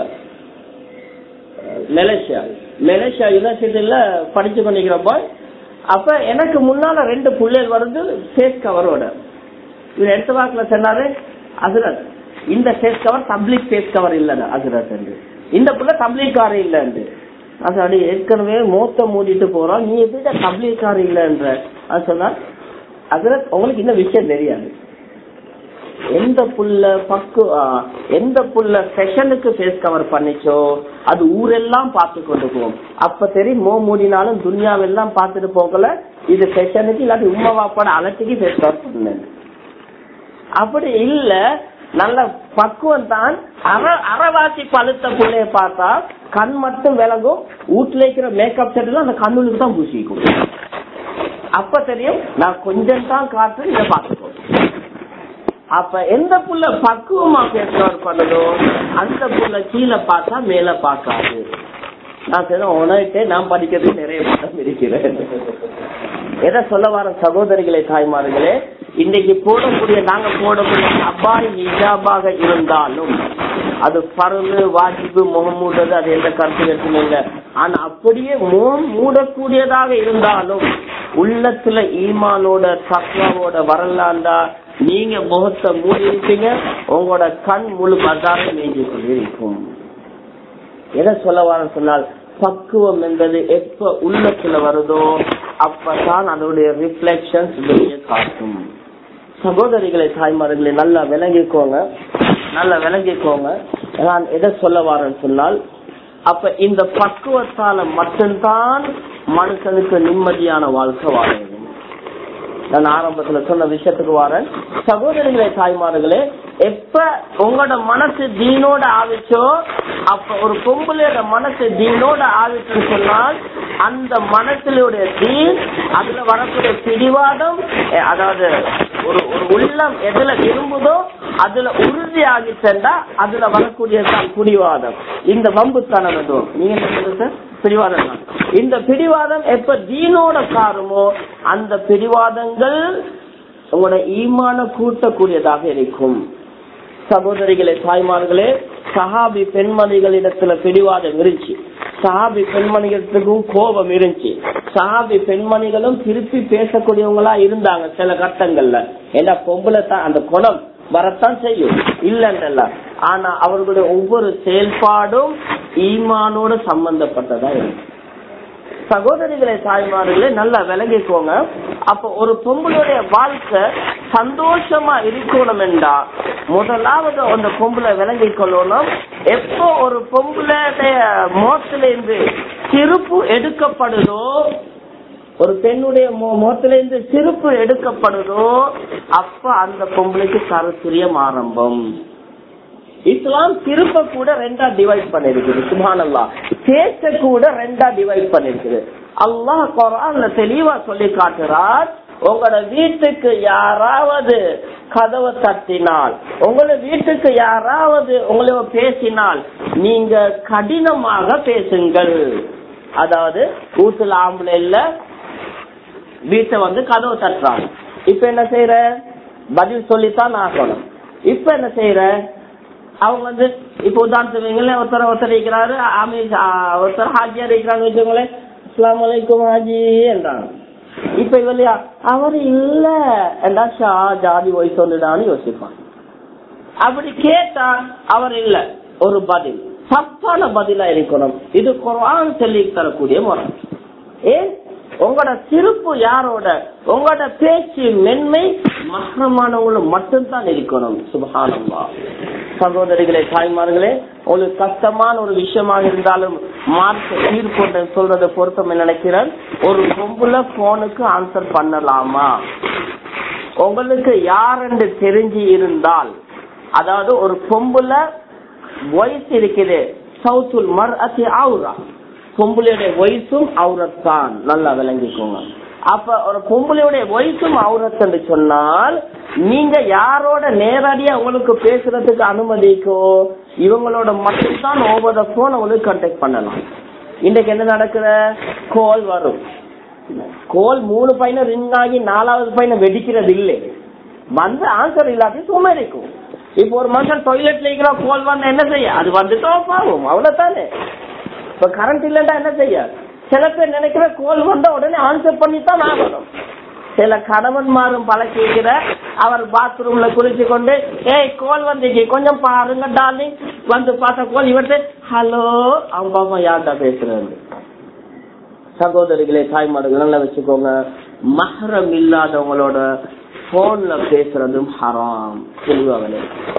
மலேசியா மலேசியா யூனிவர்சிட்டியில படிச்சு பண்ணிக்கிற போய் அப்ப எனக்கு முன்னால ரெண்டு பிள்ளைகள் வருது ஃபேஸ் கவரோட இவர் எடுத்த வாக்குல சொன்னாரு அசுரத் இந்த face cover public face cover இல்ல அசுரத் என்று இந்த புள்ள தப்லீக்கார இல்லைன்று அது அப்படி ஏற்கனவே மூத்த மூடிட்டு போறோம் நீ எப்படி தப்லீக்கார இல்லைன்ற அது சொன்னா அதுல உங்களுக்கு இந்த விஷயம் தெரியாது எந்த புள்ள பக்கு எந்த புள்ள செஷனுக்கு ஃபேஸ் கவர் பண்ணிச்சோ அது ஊரெல்லாம் பார்த்து கொண்டு போகும் அப்ப தெரியும் மோ மூடினாலும் துன்யாவெல்லாம் பார்த்துட்டு போகல இது செஷனுக்கு இல்லாட்டி உமா வாப்பாட அலட்டிக்கு ஃபேஸ் கவர் பண்ணு அப்படி இல்ல நல்ல பக்குவம் தான் அற அறவாசி பழுத்த பிள்ளைய பார்த்தா கண் மட்டும் விலகும் வீட்டுல இருக்கிற மேக்கப் செட் எல்லாம் அந்த கண்ணுக்கு தான் பூசிக்கும் அப்ப தெரியும் நான் கொஞ்சம் தான் காற்று இதை பார்த்துக்கோ அப்ப எந்த புள்ள பக்குவமா பேசுறவர் பண்ணுதோ அந்த புள்ள கீழே பார்த்தா மேல பார்க்காது நான் சரி உனக்கு நான் படிக்கிறது நிறைய படம் இருக்கிறேன் எதை சொல்ல வர சகோதரிகளே தாய்மார்களே இன்னைக்கு போடக்கூடிய நாங்க போடக்கூடிய அபாய் ஹிஜாபாக இருந்தாலும் அது பருவு வாஜிபு முகம் மூடுறது அது எந்த கருத்து இல்லை ஆனா அப்படியே முகம் மூடக்கூடியதாக இருந்தாலும் உள்ளத்துல ஈமானோட தத்வாவோட வரலாண்டா நீங்க முகத்தை மூடி இருப்பீங்க உங்களோட கண் முழு பதாரை மேய்ஞ்சு கொண்டிருக்கும் எதை சொல்ல வரேன்னு சொன்னால் பக்குவம் என்பது எப்ப உள்ளத்துல வருதோ அப்பதான் அதோடைய ரிஃப்ளெக்ஷன்ஸ் வெளியே காட்டும் சகோதரிகளை தாய்மார்களை நல்லா விளங்கிக்கோங்க நல்லா விளங்கிக்கோங்க நான் எதை சொல்ல வரேன்னு சொன்னால் அப்ப இந்த பக்குவத்தால மட்டும்தான் மனுஷனுக்கு நிம்மதியான வாழ்க்கை வாழ வேண்டும் நான் ஆரம்பத்துல சொன்ன விஷயத்துக்கு வரேன் சகோதரிகளே தாய்மார்களே எப்ப உங்களோட மனசு தீனோட ஆவிச்சோ அப்ப ஒரு பொம்பளையோட மனசு தீனோட ஆவிச்சுன்னு சொன்னால் அந்த மனசுடைய தீன் அதுல வரக்கூடிய பிடிவாதம் அஹ் அதாவது ஒரு ஒரு உள்ளம் எதுல விரும்புதோ அதுல உறுதி ஆகிச்சா அதுல வரக்கூடியதான் பிடிவாதம் இந்த வம்புத்தனம் எதுவும் நீங்க என்ன சொல்லுங்க சார் பிடிவாதம் தான் இந்த பிடிவாதம் எப்ப தீனோட காருமோ அந்த பிடிவாதங்கள் உங்களோட ஈமான கூட்டக்கூடியதாக இருக்கும் சகோதரிகளே தாய்மார்களே சஹாபி பெண்மணிகளிடத்துல பிடிவாதம் இருந்துச்சு சஹாபி பெண்மணிகளுக்கும் கோபம் இருந்துச்சு சஹாபி பெண்மணிகளும் திருப்பி பேசக்கூடியவங்களா இருந்தாங்க சில கட்டங்கள்ல ஏன்னா பொம்பளை தான் அந்த குணம் வரத்தான் செய்யும் இல்லைன்றல ஆனா அவர்களுடைய ஒவ்வொரு செயல்பாடும் ஈமானோட சம்பந்தப்பட்டதா இருக்கு சகோதரிகளை தாய்மார்களே நல்லா விளங்கிக்கோங்க அப்ப ஒரு பொம்பளுடைய வாழ்க்கை சந்தோஷமா இருக்கணும் என்றா முதலாவது அந்த பொம்பளை விளங்கிக் கொள்ளணும் எப்போ ஒரு பொம்பளுடைய மோத்தில இருந்து சிறுப்பு எடுக்கப்படுதோ ஒரு பெண்ணுடைய முகத்தில இருந்து சிறுப்பு எடுக்கப்படுதோ அப்ப அந்த பொம்பளைக்கு கருத்துரியம் ஆரம்பம் இஸ்லாம் திருப்ப கூட ரெண்டா டிவைட் பண்ணிருக்குது சுபானல்லா பேச்ச கூட ரெண்டா டிவைட் பண்ணிருக்குது அல்லாஹ் குரான்ல தெளிவா சொல்லி காட்டுறார் உங்களோட வீட்டுக்கு யாராவது கதவை தட்டினால் உங்களோட வீட்டுக்கு யாராவது உங்களை பேசினால் நீங்க கடினமாக பேசுங்கள் அதாவது வீட்டுல ஆம்பளை இல்ல வீட்டை வந்து கதவை தட்டுறாங்க இப்ப என்ன செய்யற பதில் சொல்லித்தான் ஆகணும் இப்ப என்ன செய்யற அவங்க வந்து இப்ப உதாரணத்துக்கு வைங்களேன் ஒருத்தர் ஒருத்தர் இருக்கிறாரு ஆமி ஒருத்தர் ஹாஜியா இருக்கிறாங்க வச்சுக்கோங்களேன் அஸ்லாம் வலைக்கும் ஹாஜி என்றாங்க இப்ப இவலையா அவர் இல்ல என்றா ஷா ஜாதி ஒய் சொல்லுடான்னு யோசிப்பான் அப்படி கேட்டா அவர் இல்ல ஒரு பதில் தப்பான பதிலா இருக்கணும் இது குரான் சொல்லி தரக்கூடிய முறை ஏன் உங்களோட சிறப்பு யாரோட உங்களோட பேச்சு மென்மை மகரமானவங்களும் மட்டும்தான் இருக்கணும் சுபகானம்மா சகோதரிகளே தாய்மார்களே உங்களுக்கு கஷ்டமான ஒரு விஷயமாக இருந்தாலும் மார்க்க தீர்ப்பு சொல்றதை பொருத்தம் நினைக்கிறேன் ஒரு பொம்புல போனுக்கு ஆன்சர் பண்ணலாமா உங்களுக்கு யாரென்று தெரிஞ்சு இருந்தால் அதாவது ஒரு பொம்புல வயசு இருக்குது சவுத்துல் மர் அத்தி ஆவுரா பொம்பளையுடைய வயசும் அவுரத்தான் நல்லா விளங்கிக்கோங்க அப்ப ஒரு பொம்பளையுடைய வயசும் அவுரத் சொன்னால் நீங்க யாரோட நேரடியா உங்களுக்கு பேசுறதுக்கு அனுமதிக்கோ இவங்களோட மட்டும்தான் ஓவர் த போன் உங்களுக்கு கான்டாக்ட் பண்ணலாம் இன்றைக்கு என்ன நடக்குற கோல் வரும் கோல் மூணு பையனை ரிங் ஆகி நாலாவது பையனை வெடிக்கிறது இல்லை வந்து ஆன்சர் இல்லாட்டி சும்மா இருக்கும் இப்போ ஒரு மனுஷன் டொய்லெட்ல இருக்கிற கோல் வந்து என்ன செய்ய அது வந்துட்டோ பாவம் அவ்வளவுதானே இப்ப கரண்ட் இல்லைன்னா என்ன செய்ய சில பேர் நினைக்கிற கோல் வந்தா உடனே ஆன்சர் பண்ணித்தான் ஆகணும் சில கணவன்மாரும் பழக்கிக்கிற அவர் பாத்ரூம்ல குளிச்சு கொண்டு ஏய் கோல் வந்துச்சு கொஞ்சம் பாருங்க டார்லிங் வந்து பார்த்த கோல் இவர்கிட்ட ஹலோ அவன் பாப்பா யார்டா பேசுறது சகோதரிகளே தாய்மார்கள் நல்லா வச்சுக்கோங்க மஹரம் இல்லாதவங்களோட போன்ல பேசுறதும் ஹராம் தெளிவாகலே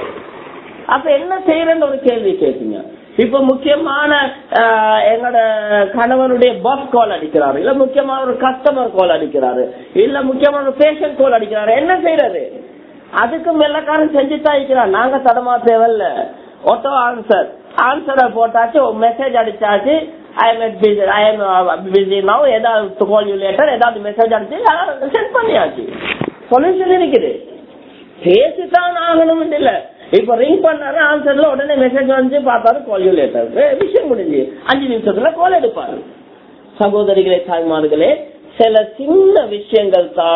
அப்ப என்ன செய்யறன்னு ஒரு கேள்வி கேட்டீங்க இப்ப முக்கியமான எங்களோட கணவனுடைய பாஸ் கால் அடிக்கிறாரு இல்ல முக்கியமான ஒரு கஸ்டமர் கால் அடிக்கிறாரு இல்ல முக்கியமான ஒரு பேஷண்ட் கால் அடிக்கிறாரு என்ன செய்யறது அதுக்கு வெள்ளக்காரன் செஞ்சுதான் இருக்கிறான் நாங்க தடமா தேவையில்ல ஆட்டோ ஆன்சர் ஆன்சரை போட்டாச்சு மெசேஜ் அடிச்சாச்சு I am busy I am busy now ஏதாவது கால் யூ லேட்டர் ஏதாவது மெசேஜ் அடிச்சு சென்ட் பண்ணியாச்சு சொல்யூஷன் இருக்குது பேசித்தான் ஆகணும் இல்ல இப்ப ரிங் பண்ணாரு ஆன்சர்ல உடனே மெசேஜ் வந்து பார்த்தாரு கால் யூ லேட்டர் விஷயம் முடிஞ்சு அஞ்சு நிமிஷத்துல கால் எடுப்பாரு சகோதரிகளே தாய்மார்களே சில சின்ன விஷயங்கள் தான்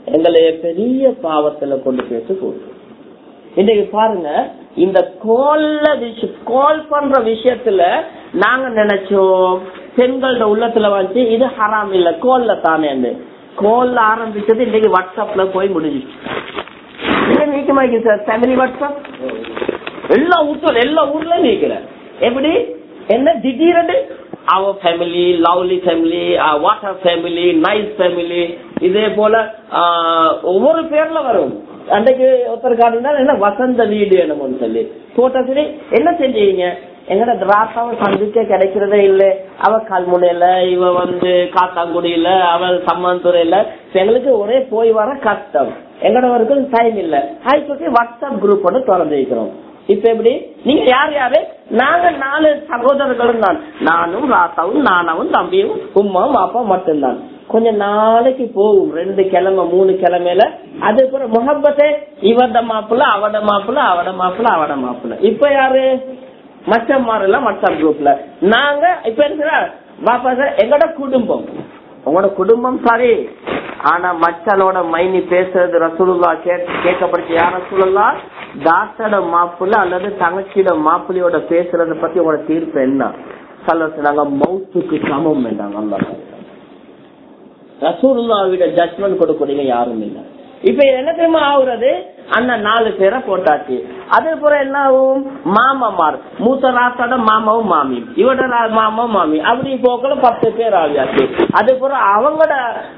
எங்களைய பெரிய பாவத்துல கொண்டு போயிட்டு போகுது இன்னைக்கு பாருங்க இந்த கோல்ல கால் பண்ற விஷயத்துல நாங்க நினைச்சோம் பெண்களோட உள்ளத்துல வந்து இது ஹராம் இல்ல கோல்ல தானே கோல்ல ஆரம்பிச்சது இன்னைக்கு வாட்ஸ்அப்ல போய் முடிஞ்சிச்சு நீக்கமாக்கி சார் ஃபேமிலி வாட்ஸ்அப் எல்லா ஊர்ல எல்லா ஊர்லயும் நீக்கிற எப்படி என்ன திடீரென்று அவர் family lovely family what a family nice family இதே போல ஒவ்வொரு பேர்ல வரும் அன்றைக்கு ஒருத்தர் காட்டுனா என்ன வசந்த வீடு என்னமோன்னு சொல்லி போட்டா சரி என்ன செஞ்சீங்க எங்கட திராட்சாவை சந்திக்க கிடைக்கிறதே இல்ல அவ கல்முனையில இவ வந்து காத்தாங்குடியில அவள் சம்மந்துறையில எங்களுக்கு ஒரே போய் வர கஷ்டம் எங்கட வரைக்கும் டைம் இல்ல ஹாய் சொல்லி வாட்ஸ்அப் குரூப் ஒன்று திறந்து வைக்கிறோம் இப்ப எப்படி நீங்க யார் யாரு நாங்க நாலு சகோதரர்களும் தான் நானும் ராத்தாவும் நானாவும் தம்பியும் உமாவும் அப்பா மட்டும்தான் கொஞ்ச நாளைக்கு போகும் ரெண்டு கிழமை மூணு கிழமையில அதுக்கப்புறம் முகப்பத்தே இவட மாப்பிள்ள அவட மாப்பிள்ள அவட மாப்பிள்ள அவட மாப்பிள்ள இப்ப யாரு மச்சம்மாருல வாட்ஸ்அப் குரூப்ல நாங்க இப்ப என்ன பாப்பா சார் எங்களோட குடும்பம் உங்களோட குடும்பம் சரி ஆனா மச்சனோட மைனி பேசுறது ரசூலுல்லா கேட்கப்படுச்சு யார் ரசூலுல்லா டாக்டரோட மாப்பிள்ள அல்லது தங்கச்சியோட மாப்பிள்ளையோட பேசுறத பத்தி உங்களோட தீர்ப்பு என்ன சொல்ல நாங்க மவுத்துக்கு சமம் வேண்டாங்க அல்லா ரசூலுல்லாவிட ஜட்மெண்ட் கொடுக்கறீங்க யாரும் இல்லை இப்ப என்ன தெரியுமா ஆகுறது அந்த நாலு பேரை போட்டாச்சு அதே போல என்ன ஆகும் மாமாமார் மூத்த ராசாட மாமாவும் மாமி இவட மாமாவும் மாமி அப்படி போக்கல பத்து பேர் ஆகியாச்சு அதே போல அவங்களோட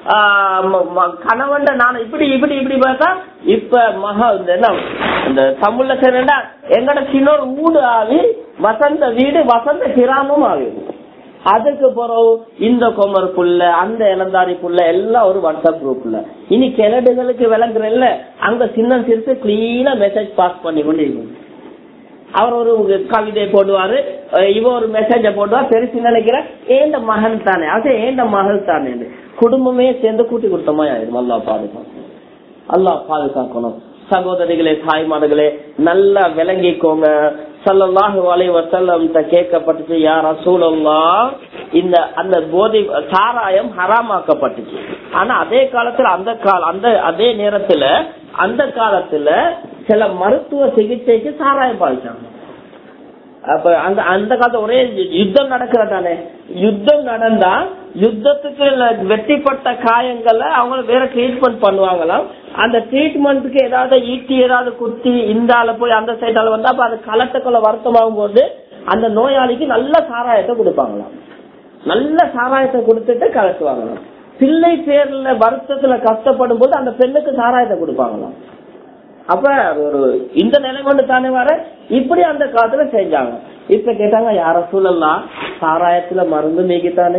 கணவன் நான் இப்படி இப்படி இப்படி பார்த்தா இப்ப மகா என்ன இந்த தமிழ்ல சொன்னா எங்கட சின்னோர் ஊடு ஆகி வசந்த வீடு வசந்த கிராமம் ஆகுது அதுக்கு பிறகு இந்த கொமருக்குள்ள அந்த இளந்தாரிக்குள்ள எல்லாம் ஒரு வாட்ஸ்அப் குரூப்ல இனி கிழடுகளுக்கு விளங்குறல்ல அங்க சின்ன சிறுத்து கிளீனா மெசேஜ் பாஸ் பண்ணி கொண்டு இருக்கும் அவர் ஒரு கவிதை போடுவாரு இவ ஒரு மெசேஜ போடுவார் பெருசு நினைக்கிற ஏண்ட மகன் தானே அது ஏண்ட மகள் தானே குடும்பமே சேர்ந்து கூட்டி கொடுத்தமா ஆயிரும் அல்லா பாதுகாக்கணும் அல்லா பாதுகாக்கணும் சகோதரிகளே தாய்மார்களே நல்லா விளங்கிக்கோங்க சல்லல்லாஹு அலை வசல்லம் கேட்கப்பட்டுச்சு யார் ரசூலல்லா இந்த அந்த போதை சாராயம் ஹராமாக்கப்பட்டுச்சு ஆனா அதே காலத்துல அந்த கால அந்த அதே நேரத்துல அந்த காலத்துல சில மருத்துவ சிகிச்சைக்கு சாராயம் பாதிச்சாங்க அப்ப அந்த அந்த காலத்துல ஒரே யுத்தம் நடக்கிறதானே யுத்தம் நடந்தா யுத்தத்துக்கு வெட்டிப்பட்ட காயங்களை அவங்க வேற ட்ரீட்மெண்ட் பண்ணுவாங்களாம் அந்த ட்ரீட்மெண்ட்டுக்கு ஏதாவது ஈட்டி ஏதாவது குத்தி இந்த ஆள போய் அந்த சைடால வந்தா அப்ப அது கலட்டுக்குள்ள வருத்தமாகும் போது அந்த நோயாளிக்கு நல்ல சாராயத்தை கொடுப்பாங்களாம் நல்ல சாராயத்தை கொடுத்துட்டு கலட்டுவாங்களாம் பிள்ளை பேர்ல வருத்தத்துல கஷ்டப்படும் போது அந்த பெண்ணுக்கு சாராயத்தை கொடுப்பாங்களாம் அப்ப ஒரு இந்த நிலை கொண்டு தானே வர இப்படி அந்த காலத்துல செஞ்சாங்க இப்ப கேட்டாங்க யார சூழல்லாம் சாராயத்துல மருந்து நீக்கித்தானே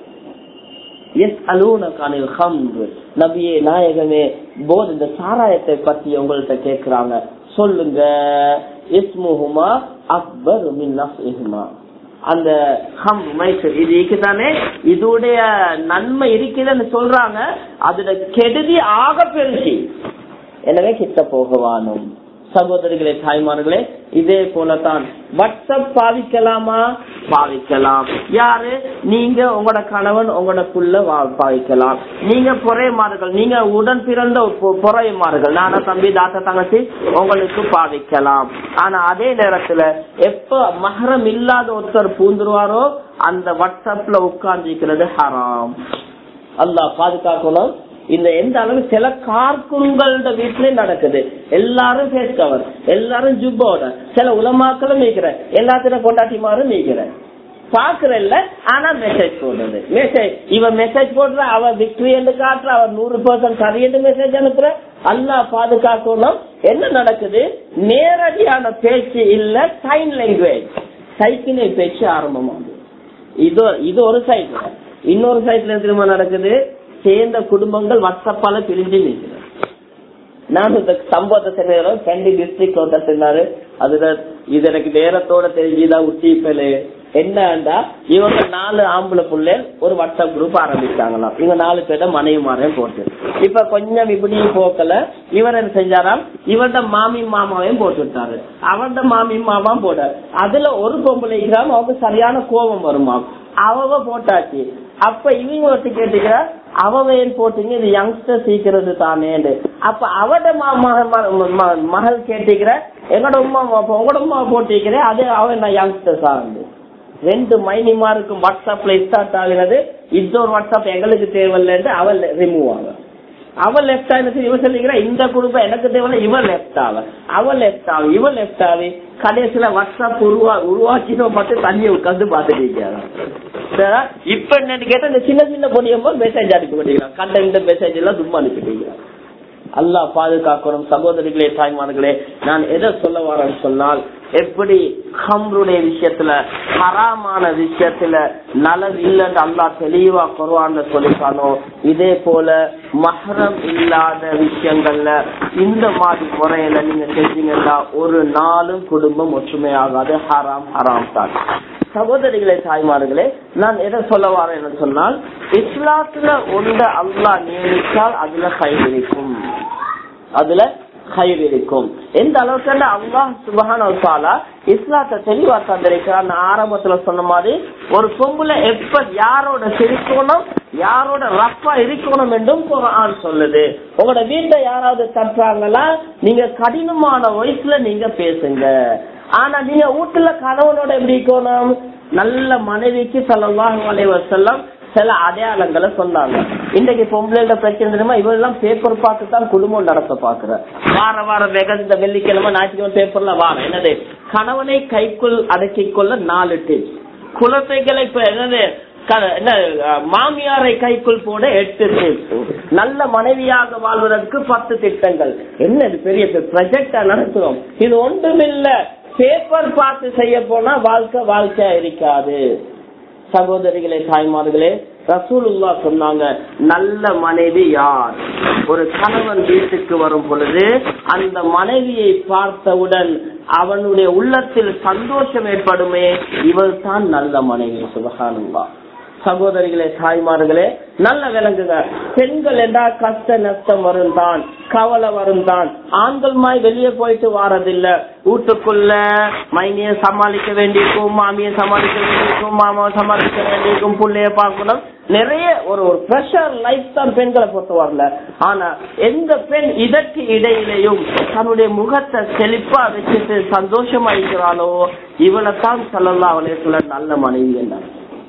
எஸ் அலூனக்கானில் ஹம்ரு நபியே நாயகமே போது இந்த சாராயத்தை பத்தி உங்கள்கிட்ட கேக்குறாங்க சொல்லுங்க இஸ்முஹுமா அக்பர் மின் நஃப்இஹுமா அந்த ஹம் மைசூர் இது இருக்குதானே இதோடைய நன்மை இருக்குதுன்னு சொல்றாங்க அதோட கெடுதி ஆக பெருசி எனவே கிட்ட போகவானும் சகோதரிகளே தாய்மார்களே இதே போலதான் வாட்ஸ்அப் பாவிக்கலாமா பாவிக்கலாம் யாரு நீங்க உங்களோட கணவன் உங்களோட புள்ள பாவிக்கலாம் நீங்க பொறையமாறுகள் நீங்க உடன் பிறந்த பொறையமாறுகள் நானா தம்பி தாத்தா தங்கச்சி உங்களுக்கு பாவிக்கலாம் ஆனா அதே நேரத்துல எப்ப மகரம் இல்லாத ஒருத்தர் பூந்துருவாரோ அந்த வாட்ஸ்அப்ல உட்கார்ந்துக்கிறது ஹராம் அல்லாஹ் பாதுகாக்கணும் இந்த எந்த அளவு சில கார்குங்களோட வீட்லயும் நடக்குது எல்லாரும் ஃபேஸ் கவர் எல்லாரும் ஜுப்போட சில உலமாக்களும் மீக்கிற எல்லாத்திலும் கொண்டாட்டிமாரும் மீக்கிற பாக்குறல்ல ஆனா மெசேஜ் போடுறது மெசேஜ் இவன் மெசேஜ் போடுற அவ விக்டரி என்று காட்டுற அவர் நூறு பர்சன்ட் சரி என்று மெசேஜ் அனுப்புற அல்லா பாதுகாக்கணும் என்ன நடக்குது நேரடியான பேச்சு இல்ல சைன் லாங்குவேஜ் சைக்கிளை பேச்சு ஆரம்பமாகுது இது இது ஒரு சைட்ல இன்னொரு சைட்ல திரும்ப நடக்குது சேர்ந்த குடும்பங்கள் வாட்ஸ்அப்பால பிரிஞ்சு நிற்கிறேன் நான் இந்த சம்பவத்தை சொன்னேன் கண்டி டிஸ்ட்ரிக்ட் ஒருத்தர் சொன்னாரு அதுல இது எனக்கு நேரத்தோட தெரிஞ்சுதான் உச்சிப்பல என்னண்டா இவங்க நாலு ஆம்பளை புள்ள ஒரு வாட்ஸ்அப் குரூப் ஆரம்பிச்சாங்களாம் இவங்க நாலு பேர மனைவி மாறையும் போட்டு இப்ப கொஞ்சம் இப்படி போக்கல இவர் என்ன செஞ்சாராம் இவர்ட மாமி மாமாவையும் போட்டு விட்டாரு அவர்ட மாமி மாமா போட அதுல ஒரு பொம்பளைக்கு அவங்க சரியான கோபம் வருமா அவ போட்டாச்சு அப்ப இவங்க ஒருத்தி கேட்டுக்க அவ ஏன் போட்டீங்க இது யங்ஸ்டர் சீக்கிரது தானே அப்ப அவட ம- ம- ம- ம- மகள் கேட்டிக்கிற எங்கட உமா உங்களோட உமா போட்டிருக்கிறேன் அது அவன் நான் யங்ஸ்டர்ஸ் ஆகுது ரெண்டு மைனிமாருக்கும் வாட்ஸ்அப்ல ஸ்டார்ட் ஆகிறது இன்னொரு வாட்ஸ்அப் எங்களுக்கு தேவையில்லைன்னு அவள் ரிமூவ் ஆகும் அவள் லெப்ட் ஆயிருக்கு இவ சொல்லிக்கிறா இந்த குடும்பம் எனக்கு தேவையில்ல இவன் லெப்ட் ஆவ அவள் லெப்ட் ஆகும் இவன் லெப்ட் ஆகி கடைசியில வாட்ஸ்அப் உருவா உருவாக்கினோம் பார்த்து தண்ணியை உட்காந்து பார்த்துட்டு இருக்காங்க சரியா? இப்ப என்னன்னு கேட்டா இந்த சின்ன சின்ன பொடியும் மெசேஜ் அனுப்பி பண்ணிக்கலாம் கண்ட இந்த மெசேஜ் எல்லாம் சும்மா அனுப்பிட்டீங்க அல்லாஹ் பாதுகாக்கணும் சகோதரிகளே தாய்மார்களே நான் எதை சொல்ல வரேன்னு சொன்னால் எப்படி ஹம்ருடைய விஷயத்துல ஹராமான விஷயத்துல நலவு இல்லைன்னு அல்லாஹ் தெளிவா குர்ஆன்ல சொல்லிட்டானோ இதே போல மஹரம் இல்லாத விஷயங்கள்ல இந்த மாதிரி முறையில நீங்க செஞ்சீங்கன்னா ஒரு நாளும் குடும்பம் ஒற்றுமையாகாது ஹராம் ஹராம் தான் சகோதரிகளே தாய்மார்களே நான் எதை சொல்ல வரேன்னு சொன்னால் இஸ்லாத்துல ஒன்று அல்லாஹ் நியமித்தால் அதுல கயிறு இருக்கும் அதுல கயிறு இருக்கும் எந்த அளவுக்கு அல்லாஹ் சுபஹான இஸ்லாத்தை தெளிவா தந்திருக்கிறார் நான் ஆரம்பத்துல சொன்ன மாதிரி ஒரு பொம்புல எப்ப யாரோட சிரிக்கணும் யாரோட ரப்பா இருக்கணும் என்றும் குரான் சொல்லுது உங்களோட வீட்டை யாராவது தட்டுறாங்களா நீங்க கடினமான வயசுல நீங்க பேசுங்க ஆனா நீங்க வீட்டுல கணவனோட எப்படி இருக்கணும் நல்ல மனைவிக்கு சொல்லலாம் செல்லம் சில அடையாளங்களை சொன்னாங்க இன்னைக்கு பொம்பளைல பிரச்சனை தெரியுமா இவெல்லாம் பேப்பர் பார்த்து தான் குடும்பம் நடத்த பாக்குற வார வாரம் வெக இந்த வெள்ளிக்கிழமை ஞாயிற்றுக்கிழமை பேப்பர்ல வாரம் என்னது கணவனை கைக்குள் அடக்கிக் கொள்ள நாலு டிப்ஸ் குழந்தைகளை இப்ப என்னது க- என்ன அஹ், மாமியாரை கைக்குள் போட எட்டு டிப்ஸ் நல்ல மனைவியாக வாழ்வதற்கு பத்து திட்டங்கள் என்ன இது பெரிய ப்ரொஜெக்டா நடத்துறோம் இது ஒன்றுமில்ல பேப்பர் பார்த்து செய்ய போனா வாழ்க்கை வாழ்க்கையா இருக்காது சகோதரிகளே தாய்மார்களே ரசூலுல்லா சொன்னாங்க நல்ல மனைவி யார் ஒரு கணவன் வீட்டுக்கு வரும் பொழுது அந்த மனைவியை பார்த்தவுடன் அவனுடைய உள்ளத்தில் சந்தோஷம் ஏற்படுமே இவள் தான் நல்ல மனைவி சுபகானுல்லா சகோதரிகளே தாய்மார்களே நல்ல விளங்குங்க பெண்கள் என்றால் கஷ்ட நஷ்டம் வரும் தான் கவலை வரும் தான் ஆண்கள் மாய் வெளியே போயிட்டு வாரதில்ல வீட்டுக்குள்ள மைனிய சமாளிக்க வேண்டியிருக்கும் மாமியை சமாளிக்க வேண்டியிருக்கும் மாமாவை சமாளிக்க வேண்டியிருக்கும் புள்ளைய பார்க்கணும் நிறைய ஒரு ஒரு ப்ரெஷர் லைஃப் தான் பெண்களை பொறுத்த வரல ஆனா எந்த பெண் இதற்கு இடையிலையும் தன்னுடைய முகத்தை செழிப்பா வச்சுட்டு சந்தோஷமா இருக்கிறாளோ இவளைத்தான் சொல்லலாம் அவளே சொல்ல நல்ல மனைவி என்ன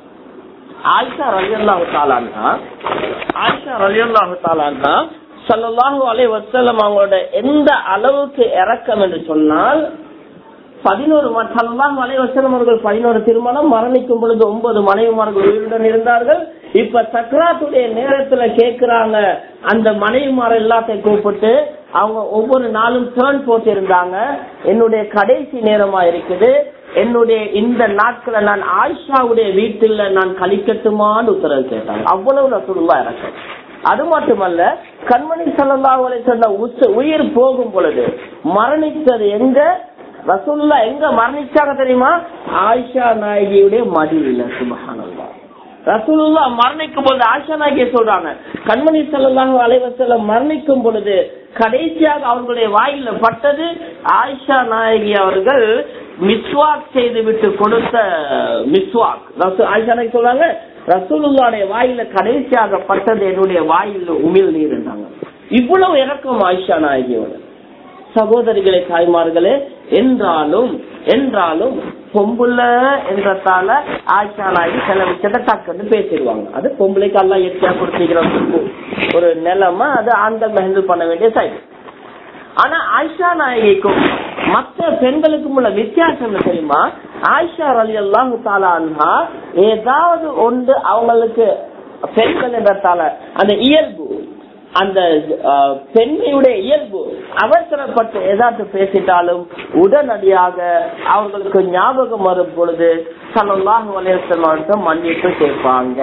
ஆயிஷா ரலியல்லாஹு தாலான்னா ஆயிஷா ரலியல்லாஹு தாலான்னா ஸல்லல்லாஹு அலைஹி வஸல்லம் அவங்களோட எந்த அளவுக்கு இறக்கம் என்று சொன்னால் பதினோரு சல்லாஹ் அலைவசலம் அவர்கள் பதினோரு திருமணம் மரணிக்கும் பொழுது ஒன்பது மனைவிமார்கள் உயிருடன் இருந்தார்கள் இப்ப சக்கராத்துடைய நேரத்துல கேக்குறாங்க அந்த மனைவிமார் எல்லாத்தையும் கூப்பிட்டு அவங்க ஒவ்வொரு நாளும் டேர்ன் போட்டு இருந்தாங்க என்னுடைய கடைசி நேரமா இருக்குது என்னுடைய இந்த நாட்களை நான் ஆயிஷாவுடைய வீட்டுல நான் கழிக்கட்டுமான்னு உத்தரவு கேட்டாங்க அவ்வளவு ரசூலுல்லா இறக்கம் அது மட்டுமல்ல கண்மணி சல்லாஹ் சொன்ன உயிர் போகும் பொழுது மரணித்தது எங்க ரசூல்லா எங்க மரணிச்சாங்க தெரியுமா ஆயிஷா நாயகியுடைய மடியில சுபஹானல்லா ரசூலுல்லா மரணிக்கும் பொழுது ஆயிஷா நாயகியை சொல்றாங்க கண்மணி செல்லாக அலைவசல்ல மரணிக்கும் பொழுது கடைசியாக அவர்களுடைய வாயில பட்டது ஆயிஷா நாயகி அவர்கள் மிஸ்வாக் செய்து விட்டு கொடுத்த மிஸ்வாக் ரசூ- ஆயிஷா நாயகி சொல்றாங்க ரசூலுல்லாடைய வாயில கடைசியாக பட்டது என்னுடைய வாயில் உமிழ் நீர் இருந்தாங்க இவ்வளவு இறக்கம் ஆயிஷா நாயகியோட சகோதரிகளே தாய்மார்களே என்றாலும் என்றாலும் பொம்புல என்றதால ஆயிஷா நாயகி சில விஷயத்த டக்குன்னு பேசிடுவாங்க அது பொம்பளைக்கு எல்லாம் இயற்கையா கொடுத்துக்கிற ஒரு நிலைமை அது ஆண்கள் ஹேண்டில் பண்ண வேண்டிய சைடு ஆனா ஆயிஷா நாயகிக்கும் மற்ற பெண்களுக்கும் உள்ள வித்தியாசம் என்ன தெரியுமா ஆயிஷா அலி அல்லாஹு தாலா ஏதாவது ஒன்று அவங்களுக்கு பெண்கள் என்றதால அந்த இயல்பு அந்த அஹ், பெண்மையுடைய இயல்பு அவசரப்பட்டு ஏதாவது பேசிட்டாலும் உடனடியாக அவர்களுக்கு ஞாபகம் வரும் பொழுது சல்லாஹு வலையத்தை மன்னிப்பு கேட்பாங்க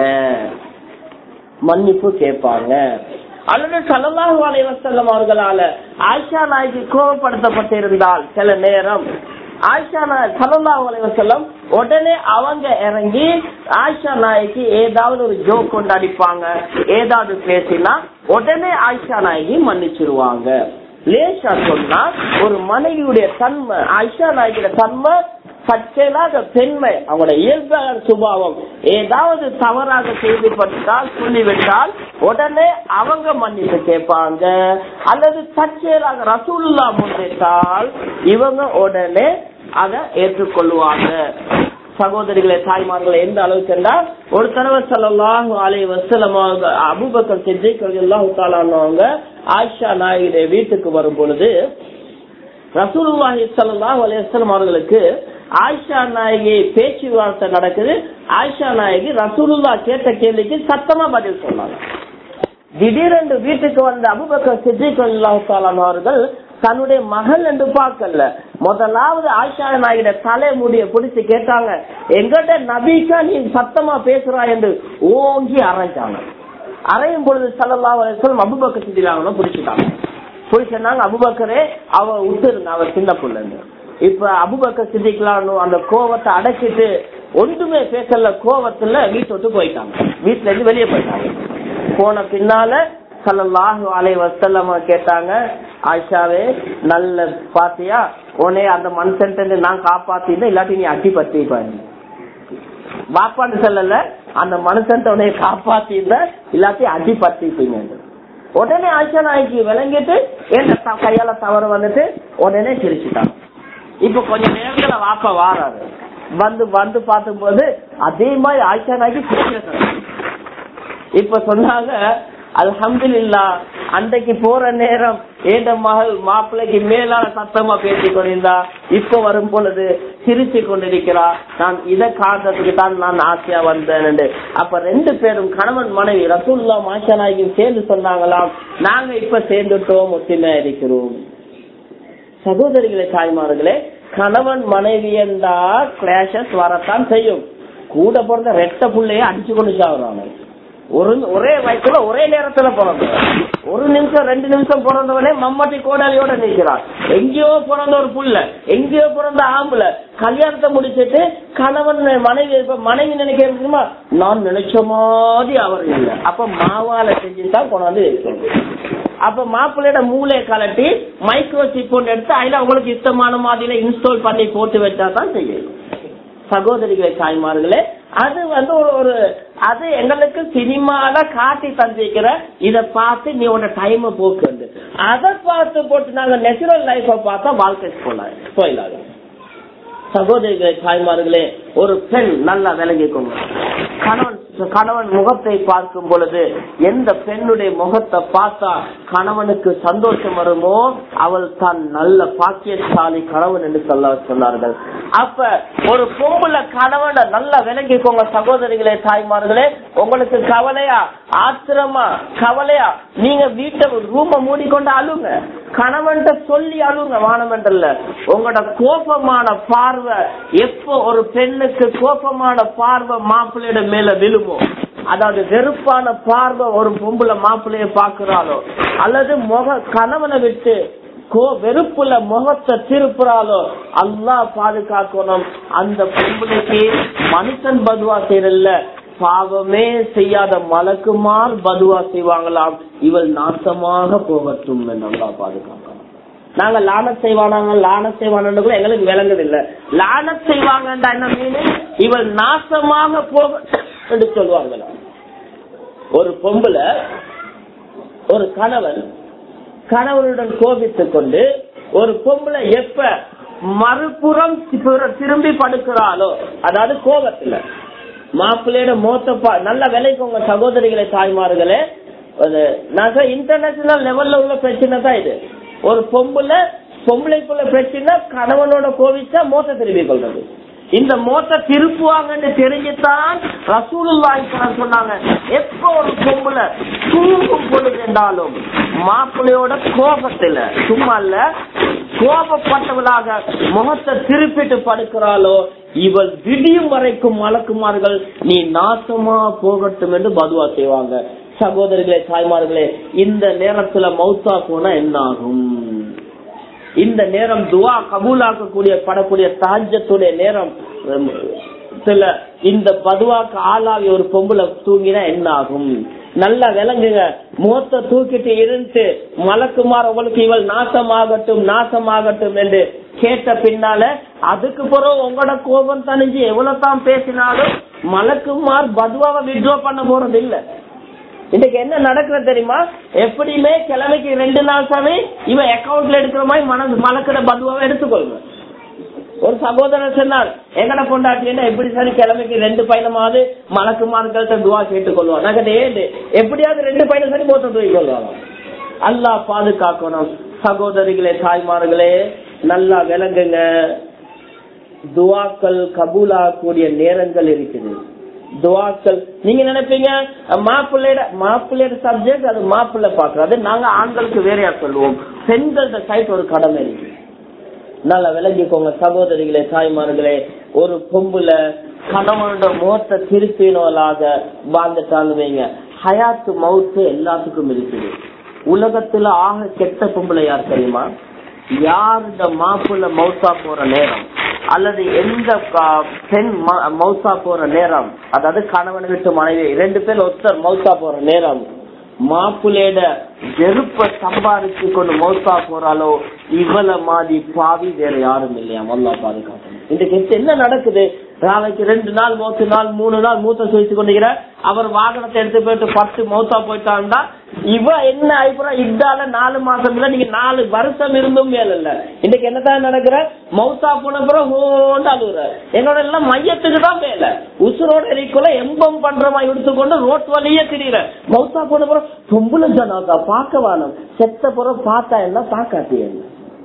மன்னிப்பு கேட்பாங்க அல்லது சல்லல்லாஹு அலைஹி வஸல்லம் அவர்களால ஆயிஷா நாய்க்கு கோபப்படுத்தப்பட்டிருந்தால் சில நேரம் ஆயிஷா நாய் சல்லல்லாஹு அலைஹி வஸல்லம் உடனே அவங்க இறங்கி ஆயிஷா நாய்க்கு ஏதாவது ஒரு ஜோக் கொண்டு அடிப்பாங்க ஏதாவது பேசினா உடனே ஆயிஷா நாயகி மன்னிச்சிருவாங்க லேசா சொன்னா ஒரு மனைவியுடைய தன்மை ஆயிஷா நாயகியோட தன்மை தற்செயலாக பெண்மை அவங்களோட இயல்பான சுபாவம் ஏதாவது தவறாக செய்துபட்டால் சொல்லிவிட்டால் உடனே அவங்க மன்னிப்பு கேட்பாங்க அல்லது தற்செயலாக ரசூல்லா முன்வைத்தால் இவங்க உடனே அதை ஏற்றுக்கொள்வாங்க சகோதரிகளை தாய்மார்களை எந்த அளவுக்கு என்றால் ஒரு தடவை சொல்லலாம் அலை வசலமாக அபுபக்கர் செஞ்சு அவங்க ஆயிஷா நாயுடைய வீட்டுக்கு வரும் பொழுது ரசூலுல்லாஹி ஸல்லல்லாஹு அலைஹி வஸல்லம் அவர்களுக்கு ஆயிஷா நாயகி பேச்சுவார்த்தை நடக்குது ஆயிஷா நாயகி ரசூலுல்லா கேட்ட கேள்விக்கு சத்தமா பதில் சொன்னாங்க திடீரென்று வீட்டுக்கு வந்த அபுபக்கர் சித்திக் அவர்கள் தன்னுடைய மகள் என்று பார்க்கல முதலாவது ஆயிஷா நாயுடைய தலைமுடிய பிடிச்சு கேட்டாங்க எங்கிட்ட நபிக்கா நீ சத்தமா பேசுறா என்று ஓங்கி அரைஞ்சாங்க அரையும் பொழுது சல்லல்லா அலிஸ்லாம் அபுபக்கர் சித்திலாங்க பிடிச்சிட்டாங்க போய் சொன்னாங்க அபுபக்கரே அவ விட்டுருங்க அவ சின்ன பிள்ளைங்க இப்ப அபுபக்கர் சித்திக்கலான்னு அந்த கோவத்தை அடைச்சிட்டு ஒன்றுமே பேசல கோவத்துல வீட்டை விட்டு போயிட்டாங்க வீட்டுல இருந்து வெளியே போயிட்டாங்க போன பின்னால சல்லாஹு அலை வசல்லமா கேட்டாங்க ஆயிஷாவே நல்ல பாத்தியா உனே அந்த மனுஷன் நான் காப்பாத்திருந்தேன் இல்லாட்டி நீ அட்டி பத்தி பாருங்க பாப்பான்னு சொல்லல அந்த மனுஷன் உன்னைய காப்பாத்திருந்த இல்லாட்டி அடி பத்திப்பீங்க உடனே ஆயிஷா நாய்க்கு விளங்கிட்டு என் கையால தவறு வந்துட்டு உடனே சிரிச்சுட்டாங்க இப்ப கொஞ்ச நேரத்துல வாப்பா வாராரு வந்து வந்து பார்த்தும் போது அதே மாதிரி ஆயிஷா நாய்க்கு சிரிக்கிறாங்க இப்ப சொன்னாங்க அல்ஹம்துல்லா அன்றைக்கு போற நேரம் ஏண்ட மகள் மாப்பிள்ளைக்கு மேலான சத்தமா பேசிக் கொண்டிருந்தா இப்ப வரும் பொழுது சிரிச்சு கொண்டிருக்கிறா நான் இதை காண்றதுக்கு தான் நான் ஆசையா வந்தேன் அப்ப ரெண்டு பேரும் கணவன் மனைவி ரசூல்லா மாஷா நாயகியும் சேர்ந்து சொன்னாங்களாம் நாங்க இப்ப சேர்ந்துட்டோம் ஒத்துமையா இருக்கிறோம் சகோதரிகளே தாய்மார்களே கணவன் மனைவி என்றா கிளாஷஸ் வரத்தான் செய்யும் கூட பிறந்த ரெட்ட புள்ளைய அடிச்சு கொண்டு சாகுறாங்க ஒரு ஒரே வயசுல ஒரே நேரத்துல பிறந்தவன் ஒரு நிமிஷம் ரெண்டு நிமிஷம் பிறந்தவனே மம்மட்டி கோடாலியோட நிற்கிறான் எங்கேயோ பிறந்த ஒரு புள்ள எங்கேயோ பிறந்த ஆம்புல கல்யாணத்தை முடிச்சிட்டு கணவன் மனைவி இப்ப மனைவி நினைக்கிறதுமா நான் நினைச்ச மாதிரி அவர் இல்லை அப்ப மாவால செஞ்சுதான் கொண்டாந்து வைக்கணும் அப்ப மாப்பிள்ளையோட மூளையை கலட்டி மைக்ரோ சிப் ஒன்று எடுத்து அதுல உங்களுக்கு இஷ்டமான மாதிரில இன்ஸ்டால் பண்ணி போட்டு வச்சா தான் செய்யணும் சகோதரிகளை தாய்மார்களே அது வந்து ஒரு ஒரு அது எங்களுக்கு சினிமால காட்டி தந்திருக்கிற இத பார்த்து நீ உன டைம் போக்கு அதை பார்த்து போட்டு நாங்க நேச்சுரல் லைஃப பார்த்தா வாழ்க்கை போலாம் போயிடலாம் சகோதரிகளை தாய்மார்களே ஒரு பெண் நல்லா விளங்கிக்கணும் கணவன் கணவன் முகத்தை பார்க்கும் பொழுது எந்த பெண்ணுடைய முகத்தை பார்த்தா கணவனுக்கு சந்தோஷம் வருமோ அவள் தான் நல்ல பாக்கியசாலி கணவன் என்று சொல்ல சொன்னார்கள் அப்ப ஒரு பொம்புல கணவனை நல்லா விளங்கிக்கோங்க சகோதரிகளே தாய்மார்களே உங்களுக்கு கவலையா ஆத்திரமா கவலையா நீங்க வீட்டை ரூம மூடிக்கொண்டு அழுங்க கணவன் சொல்லி அழுங்க வானமன்றல்ல உங்களோட கோபமான பார்வை எப்போ ஒரு பெண்ணுக்கு கோபமான பார்வை மாப்பிள்ளையோட மேல விழுமோ அதாவது வெறுப்பான பார்வை ஒரு பொம்புல மாப்பிள்ளைய பாக்குறாளோ அல்லது முக கணவனை விட்டு கோ வெறுப்புல முகத்தை திருப்புறாலோ அல்லா பாதுகாக்கணும் அந்த பொம்பளைக்கு மனுஷன் பதுவா செய்யறல்ல பாவமே செய்யாத மலக்குமார் பதுவா செய்வாங்களாம் இவள் நாசமாக போகட்டும் நல்லா பாதுகாக்கணும் நாங்க லான செய்வானாங்க லான செய்வானு கூட எங்களுக்கு விளங்குது இல்ல லான செய்வாங்கன்றா என்ன மீன் இவள் நாசமாக போக என்று சொல்லுவாங்களா ஒரு பொம்புல ஒரு கணவன் கணவனுடன் கோபித்துக் கொண்டு ஒரு பொம்பளை எப்ப மறுபுறம் திரும்பி படுக்கிறாளோ அதாவது கோபத்துல மாப்பிள்ளையோட மோத்த நல்ல விலைக்கு சகோதரிகளை தாய்மார்களே நாங்க இன்டர்நேஷனல் லெவல்ல உள்ள பிரச்சனை தான் இது ஒரு பொம்புல பொம்பளைக்குள்ள பிரச்சனை கணவனோட கோவிச்சா மோத்த திரும்பி கொள்றது இந்த மோத்த திருப்புவாங்கன்னு தெரிஞ்சுதான் ரசூலுல்லாஹி சொன்னாங்க எப்ப ஒரு பொம்புல தூங்கும் பொழுது என்றாலும் மாப்பிள்ளையோட கோபத்துல சும்மா இல்ல கோபப்பட்டவளாக முகத்தை திருப்பிட்டு படுக்கிறாளோ இவள் விடியும் வரைக்கும் மலக்குமார்கள் நீ நாசமா போகட்டும் என்று பதுவா செய்வாங்க சகோதரிகளே தாய்மார்களே இந்த நேரத்துல மௌத்தா போனா என்ன ஆகும் இந்த நேரம் துவா கபூலாக்கக்கூடிய படக்கூடிய தாஜத்துடைய நேரம் சில இந்த பதுவாக்கு ஆளாகி ஒரு பொம்புல தூங்கினா என்ன ஆகும் நல்லா விளங்குங்க முகத்தை தூக்கிட்டு இருந்து மலக்குமார் உங்களுக்கு இவள் நாசமாகட்டும் நாசமாகட்டும் என்று கேட்ட பின்னால அதுக்கு பிறகு உங்களோட கோபம் தணிஞ்சு எவ்வளவு தான் பேசினாலும் மலக்குமார் பதுவாவை விட்ரோ பண்ண போறது இல்ல இன்னைக்கு என்ன நடக்குறது தெரியுமா எப்படியுமே கிழமைக்கு ரெண்டு நாள் சமயம் இவன் அக்கௌண்ட்ல எடுக்கிற மாதிரி மனசு மலக்கிற பதுவாவை எடுத்துக்கொள்வேன் ஒரு சகோதரர் சொன்னார் எங்கட பொண்டாட்டினா எப்படி சரி கிழமைக்கு ரெண்டு பயணமாவது மலக்குமார்கள்ட்ட துவா கேட்டுக் கொள்வான் நான் கேட்டேன் ஏண்டு எப்படியாவது ரெண்டு பயணம் சரி மோத்த தூக்கி கொள்வாங்க அல்லாஹ் பாதுகாக்கணும் சகோதரிகளே தாய்மார்களே நல்லா விளங்குங்க துவாக்கள் கபூலாகக்கூடிய நேரங்கள் இருக்குது துவாக்கள் நீங்க நினைப்பீங்க மாப்பிள்ளையோட மாப்பிள்ளையோட சப்ஜெக்ட் அது மாப்பிள்ளை பாக்குறது நாங்க ஆண்களுக்கு வேறையா சொல்லுவோம் பெண்களோட சைட் ஒரு கடமை இருக்கு நல்லா விளங்கிக்கோங்க சகோதரிகளே தாய்மார்களே ஒரு பொம்புல கணவனோட முகத்தை திருப்பினவளாக வாழ்ந்துட்டான்னு வைங்க ஹயாத்து மவுத்து எல்லாத்துக்கும் இருக்குது உலகத்துல ஆக கெட்ட பொம்பளை யார் தெரியுமா யார் இந்த மாப்பிள்ள மவுத்தா போற நேரம் அல்லது எந்த க- பெண் ம- மவுத்தா போற நேரம் அதாவது கணவனை விட்டு மனைவி ரெண்டு பேர் ஒருத்தர் மவுத்தா போற நேரம் மாப்பிள்ளையோட வெறுப்ப சம்பாதிச்சு கொண்டு மௌத்தா போறாலோ இவள மாதிரி பாவி வேற யாரும் இல்லையா மல்லா பாதுகாக்கணும் இன்றைக்கு என்ன நடக்குது நாளைக்கு ரெண்டு நாள் மூத்து நாள் மூணு நாள் மூத்த சுழிச்சு கொண்டிருக்கிற அவர் வாகனத்தை எடுத்து போயிட்டு பத்து மௌத்தா போயிட்டாண்டா இவ என்ன அபிப்பிராயம் இதால நாலு மாசம் இல்ல நீங்க நாலு வருஷம் இருந்தும் மேல இல்ல இன்னைக்கு என்னதான் நடக்கிற மௌத்தா போன பிறகு ஓண்டு அழுகுற என்னோட எல்லாம் மையத்துக்கு தான் மேல உசுரோட எரிக்குள்ள எம்பம் பண்ற மாதிரி எடுத்துக்கொண்டு ரோட் வழியே திரியிற மௌத்தா போன பிறகு பொம்புல ஜனாதா பார்க்க வேணும் செத்த பிறகு பார்த்தா என்ன பார்க்காட்டி என்ன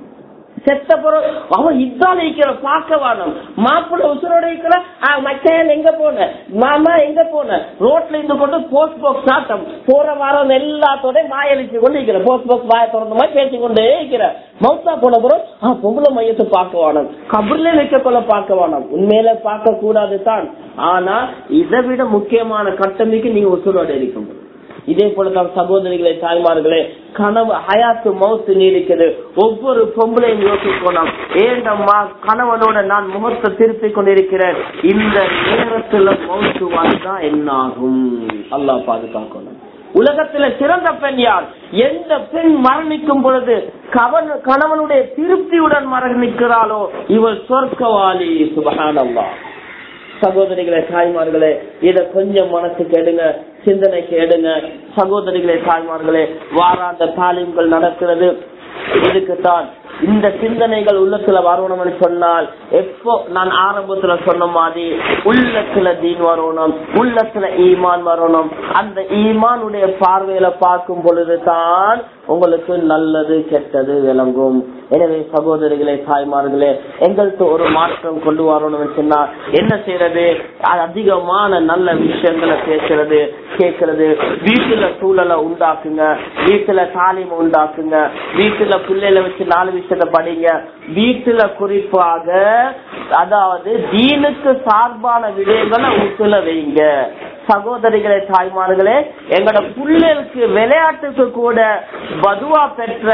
செத்த பிறகு அவன் இதால இருக்கிற பார்க்க வேணும் மாப்பிள்ள உசுரோட இருக்கிற மச்சான் எங்க போன மாமா எங்க போன ரோட்ல இருந்து கொண்டு போஸ்ட் பாக்ஸ் ஆட்டம் போற வாரம் எல்லாத்தோட மாயடிச்சு கொண்டு இருக்கிற போஸ்ட் பாக்ஸ் வாய திறந்த மாதிரி பேசி கொண்டே இருக்கிற மௌத்தா போன பிறகு ஆ பொம்பளை மையத்தை பார்க்க வேணும் கபர்ல வைக்க கொள்ள பார்க்க வேணும் உண்மையில பார்க்க கூடாது தான் ஆனா இதை விட முக்கியமான கட்டமைக்கு நீங்க உசுரோட இருக்கணும் இதே போலதான் சகோதரிகளே தாய்மார்களே கனவு ஹயாத்து மவுத்து நீடிக்குது ஒவ்வொரு பொம்பளையும் யோசிக்கணும் ஏண்டம்மா கணவனோட நான் முகத்தை திருப்பி கொண்டிருக்கிறேன் இந்த நேரத்துல மவுத்து வந்தா என்ன ஆகும் அல்லாஹ் பாதுகாக்கணும் உலகத்துல சிறந்த பெண் யார் எந்த பெண் மரணிக்கும் பொழுது கவன் கணவனுடைய திருப்தியுடன் மரணிக்கிறாளோ இவள் சொர்க்கவாளி சுபஹானல்லா சகோதரிகளே தாய்மார்களே இத கொஞ்சம் மனசுக்கு எடுங்க சிந்தனைக்கு எடுங்க சகோதரிகளே தாய்மார்களே வாராந்த தாலீம்கள் நடக்கிறது இதுக்குத்தான் இந்த சிந்தனைகள் உள்ளத்துல வரணும்னு சொன்னால் எப்போ நான் ஆரம்பத்துல சொன்ன மாதிரி உள்ளத்துல தீன் வரணும் உள்ளத்துல ஈமான் வரணும் அந்த ஈமானுடைய பார்வையில பார்க்கும் பொழுதுதான் உங்களுக்கு நல்லது கெட்டது விளங்கும் எனவே சகோதரிகளே தாய்மார்களே எங்களுக்கு ஒரு மாற்றம் கொண்டு வரணும்னு சொன்னா என்ன செய்யறது அதிகமான நல்ல விஷயங்களை பேசுறது கேட்கறது வீட்டுல சூழலை உண்டாக்குங்க வீட்டுல தாலிம் உண்டாக்குங்க வீட்டுல பிள்ளைகளை வச்சு நாலு விஷயத்த படிங்க வீட்டுல குறிப்பாக அதாவது தீனுக்கு சார்பான விடயங்களை வீட்டுல வைங்க சகோதரிகளே தாய்மார்களே எங்களோட பிள்ளைகளுக்கு விளையாட்டுக்கு கூட பதுவா பெற்ற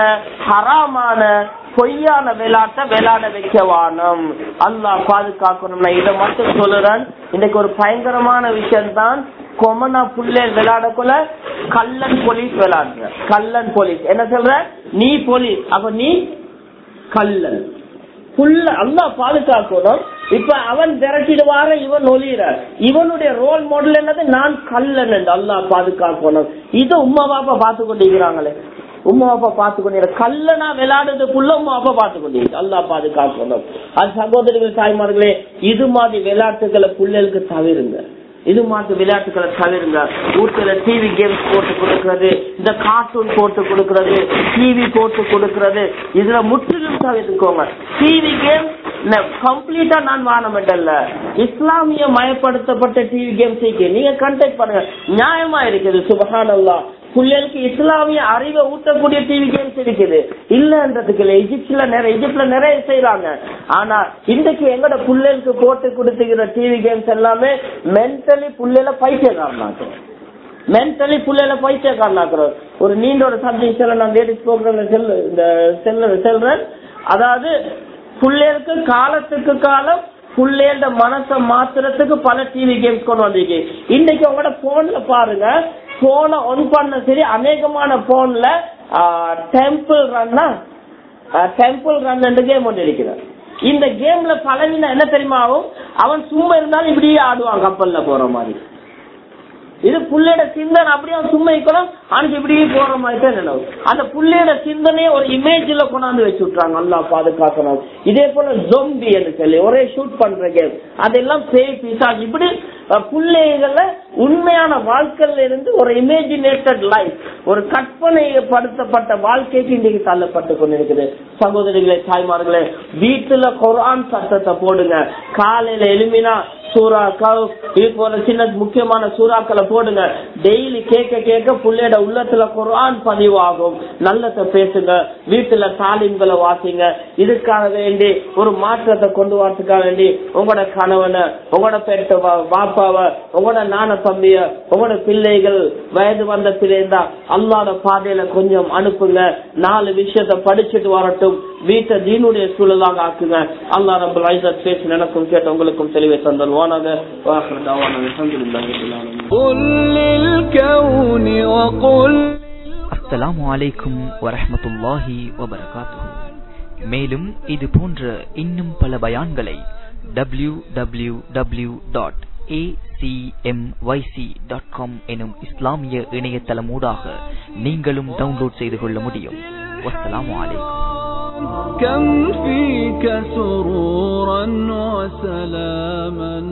ஹராமான பொய்யான விளையாட்ட விளையாட வைக்க வானம் அல்லாஹ் பாதுகாக்கணும் நான் இதை மட்டும் சொல்லுறேன் இன்னைக்கு ஒரு பயங்கரமான விஷயம் தான் கொமனா புள்ளை விளையாடக்குள்ள கல்லன் போலீஸ் விளையாடுற கல்லன் போலீஸ் என்ன சொல்ற நீ போலீஸ் அப்ப நீ கல்லன் புல்ல அல்லா பாதுகாக்கணும் இப்ப அவன் திரட்டிடுவார இவன் ஒளியிற இவனுடைய ரோல் மாடல் என்னது நான் கல்லன் என்று அல்லா பாதுகாக்கணும் இது உமா பாப்பா பார்த்து கொண்டிருக்கிறாங்களே உமா அப்பா பார்த்து கொண்டிருக்க கல்லனா விளையாடுறதுக்குள்ள உமா அப்பா பார்த்து கொண்டிருக்கு அல்லா பாதுகாக்கணும் அது சகோதரிகள் தாய்மார்களே இது மாதிரி விளையாட்டுகளை பிள்ளைகளுக்கு தவிருங்க இது மாதிரி விளையாட்டுகளை தவிருங்க வீட்டுல டிவி கேம்ஸ் போட்டு கொடுக்கறது இந்த கார்ட்டூன் போட்டு கொடுக்கறது டிவி போட்டு கொடுக்கறது இதுல முற்றிலும் தவிர்த்துக்கோங்க டிவி கேம் கம்ப்ளீட்டா நான் வானமிட்டல இஸ்லாமிய மயப்படுத்தப்பட்ட டிவி கேம்ஸ் நீங்க கண்டக்ட் பண்ணுங்க நியாயமா இருக்குது சுபஹானல்லா பிள்ளைகளுக்கு இஸ்லாமிய அறிவை ஊட்டக்கூடிய டிவி கேம்ஸ் இருக்குது இல்லன்றதுக்கு இல்ல இஜிப்ட்ல நிறைய இஜிப்ட்ல நிறைய செய்யறாங்க ஆனா இன்றைக்கு எங்கட பிள்ளைகளுக்கு போட்டு கொடுத்துக்கிற டிவி கேம்ஸ் எல்லாமே மென்டலி பிள்ளைல பைத்தியக்காரனாக்குறோம் மென்டலி பிள்ளைல பைத்தியக்காரனாக்குறோம் ஒரு நீண்ட ஒரு சப்ஜெக்ட் நான் லேடிஸ் ப்ரோக்ராம் செல் இந்த செல்ல செல்றேன் அதாவது பிள்ளைகளுக்கு காலத்துக்கு காலம் பிள்ளைகளோட மனசை மாத்துறதுக்கு பல டிவி கேம்ஸ் கொண்டு வந்திருக்கு இன்னைக்கு உங்களோட போன்ல பாருங்க போனை ஒன் பண்ண சரி அநேகமான போன்ல டெம்பிள் ரன்னா டெம்பிள் ரன் கேம் ஒன்று இருக்கிறார் இந்த கேம்ல பழகின என்ன தெரியுமா ஆகும் அவன் சும்மா இருந்தாலும் இப்படியே ஆடுவான் கப்பல்ல போற மாதிரி இது புள்ளையோட சிந்தனை அப்படியே அவன் சும்மா இருக்கணும் அவனுக்கு இப்படியே போற மாதிரி தான் நினைவு அந்த புள்ளையோட சிந்தனையை ஒரு இமேஜ்ல கொண்டாந்து வச்சு விட்டுறாங்க நல்லா பாதுகாக்கணும் இதே போல ஜொம்பி என்று சொல்லி ஒரே ஷூட் பண்ற கேம் அதெல்லாம் பேய் பிசாஸ் இப்படி அஹ், புள்ளைகள உண்மையான வாழ்க்கையில இருந்து ஒரு இமேஜினேட்டட் லைஃப் ஒரு கற்பனைப்படுத்தப்பட்ட வாழ்க்கைக்கு இன்றைக்கு தள்ளப்பட்டு கொண்டிருக்குது சகோதரிகளே தாய்மார்களே வீட்டுல குரான் சத்தத்தை போடுங்க காலையில எலுமினா சூறா கவ் இது போல சின்ன முக்கியமான சூறாக்களை போடுங்க டெய்லி கேட்க கேட்க புள்ளையோட உள்ளத்துல குரான் பதிவாகும் நல்லதை பேசுங்க வீட்டுல தாலிம்களை வாசிங்க இதுக்காக வேண்டி ஒரு மாற்றத்தை கொண்டு வரதுக்காக வேண்டி உங்களோட கணவனை உங்களோட பெற்ற பாப்பாவை உங்களோட நான தம்பிய உங்களோட பிள்ளைகள் வயது வந்த பிள்ளைந்தா அல்லாத பாதையில கொஞ்சம் அனுப்புங்க நாலு விஷயத்த படிச்சுட்டு வரட்டும் வீட்டை தீனுடைய சூழலாக ஆக்குங்க அல்லா ரபுல் ஐசத் பேசி எனக்கும் கேட்ட உங்களுக்கும் தெளிவை தந்தல்வானாக வாசல் தாவானாக அல்ஹம்துலில்லாஹி ரப்பில் ஆலமீன். قل للكون وقل அஸ்ஸலாமு அலைக்கும் வரஹ்மத்துல்லாஹி வபரகாத்துஹு மேலும் இது போன்ற இன்னும் பல பயான்களை W W W dot dot com எனும் இஸ்லாமிய இணையதளமூடாக நீங்களும் டவுன்லோட் செய்து கொள்ள முடியும் வஸ்ஸலாமு அலைக்கும் كم فيك سرورا وسلاما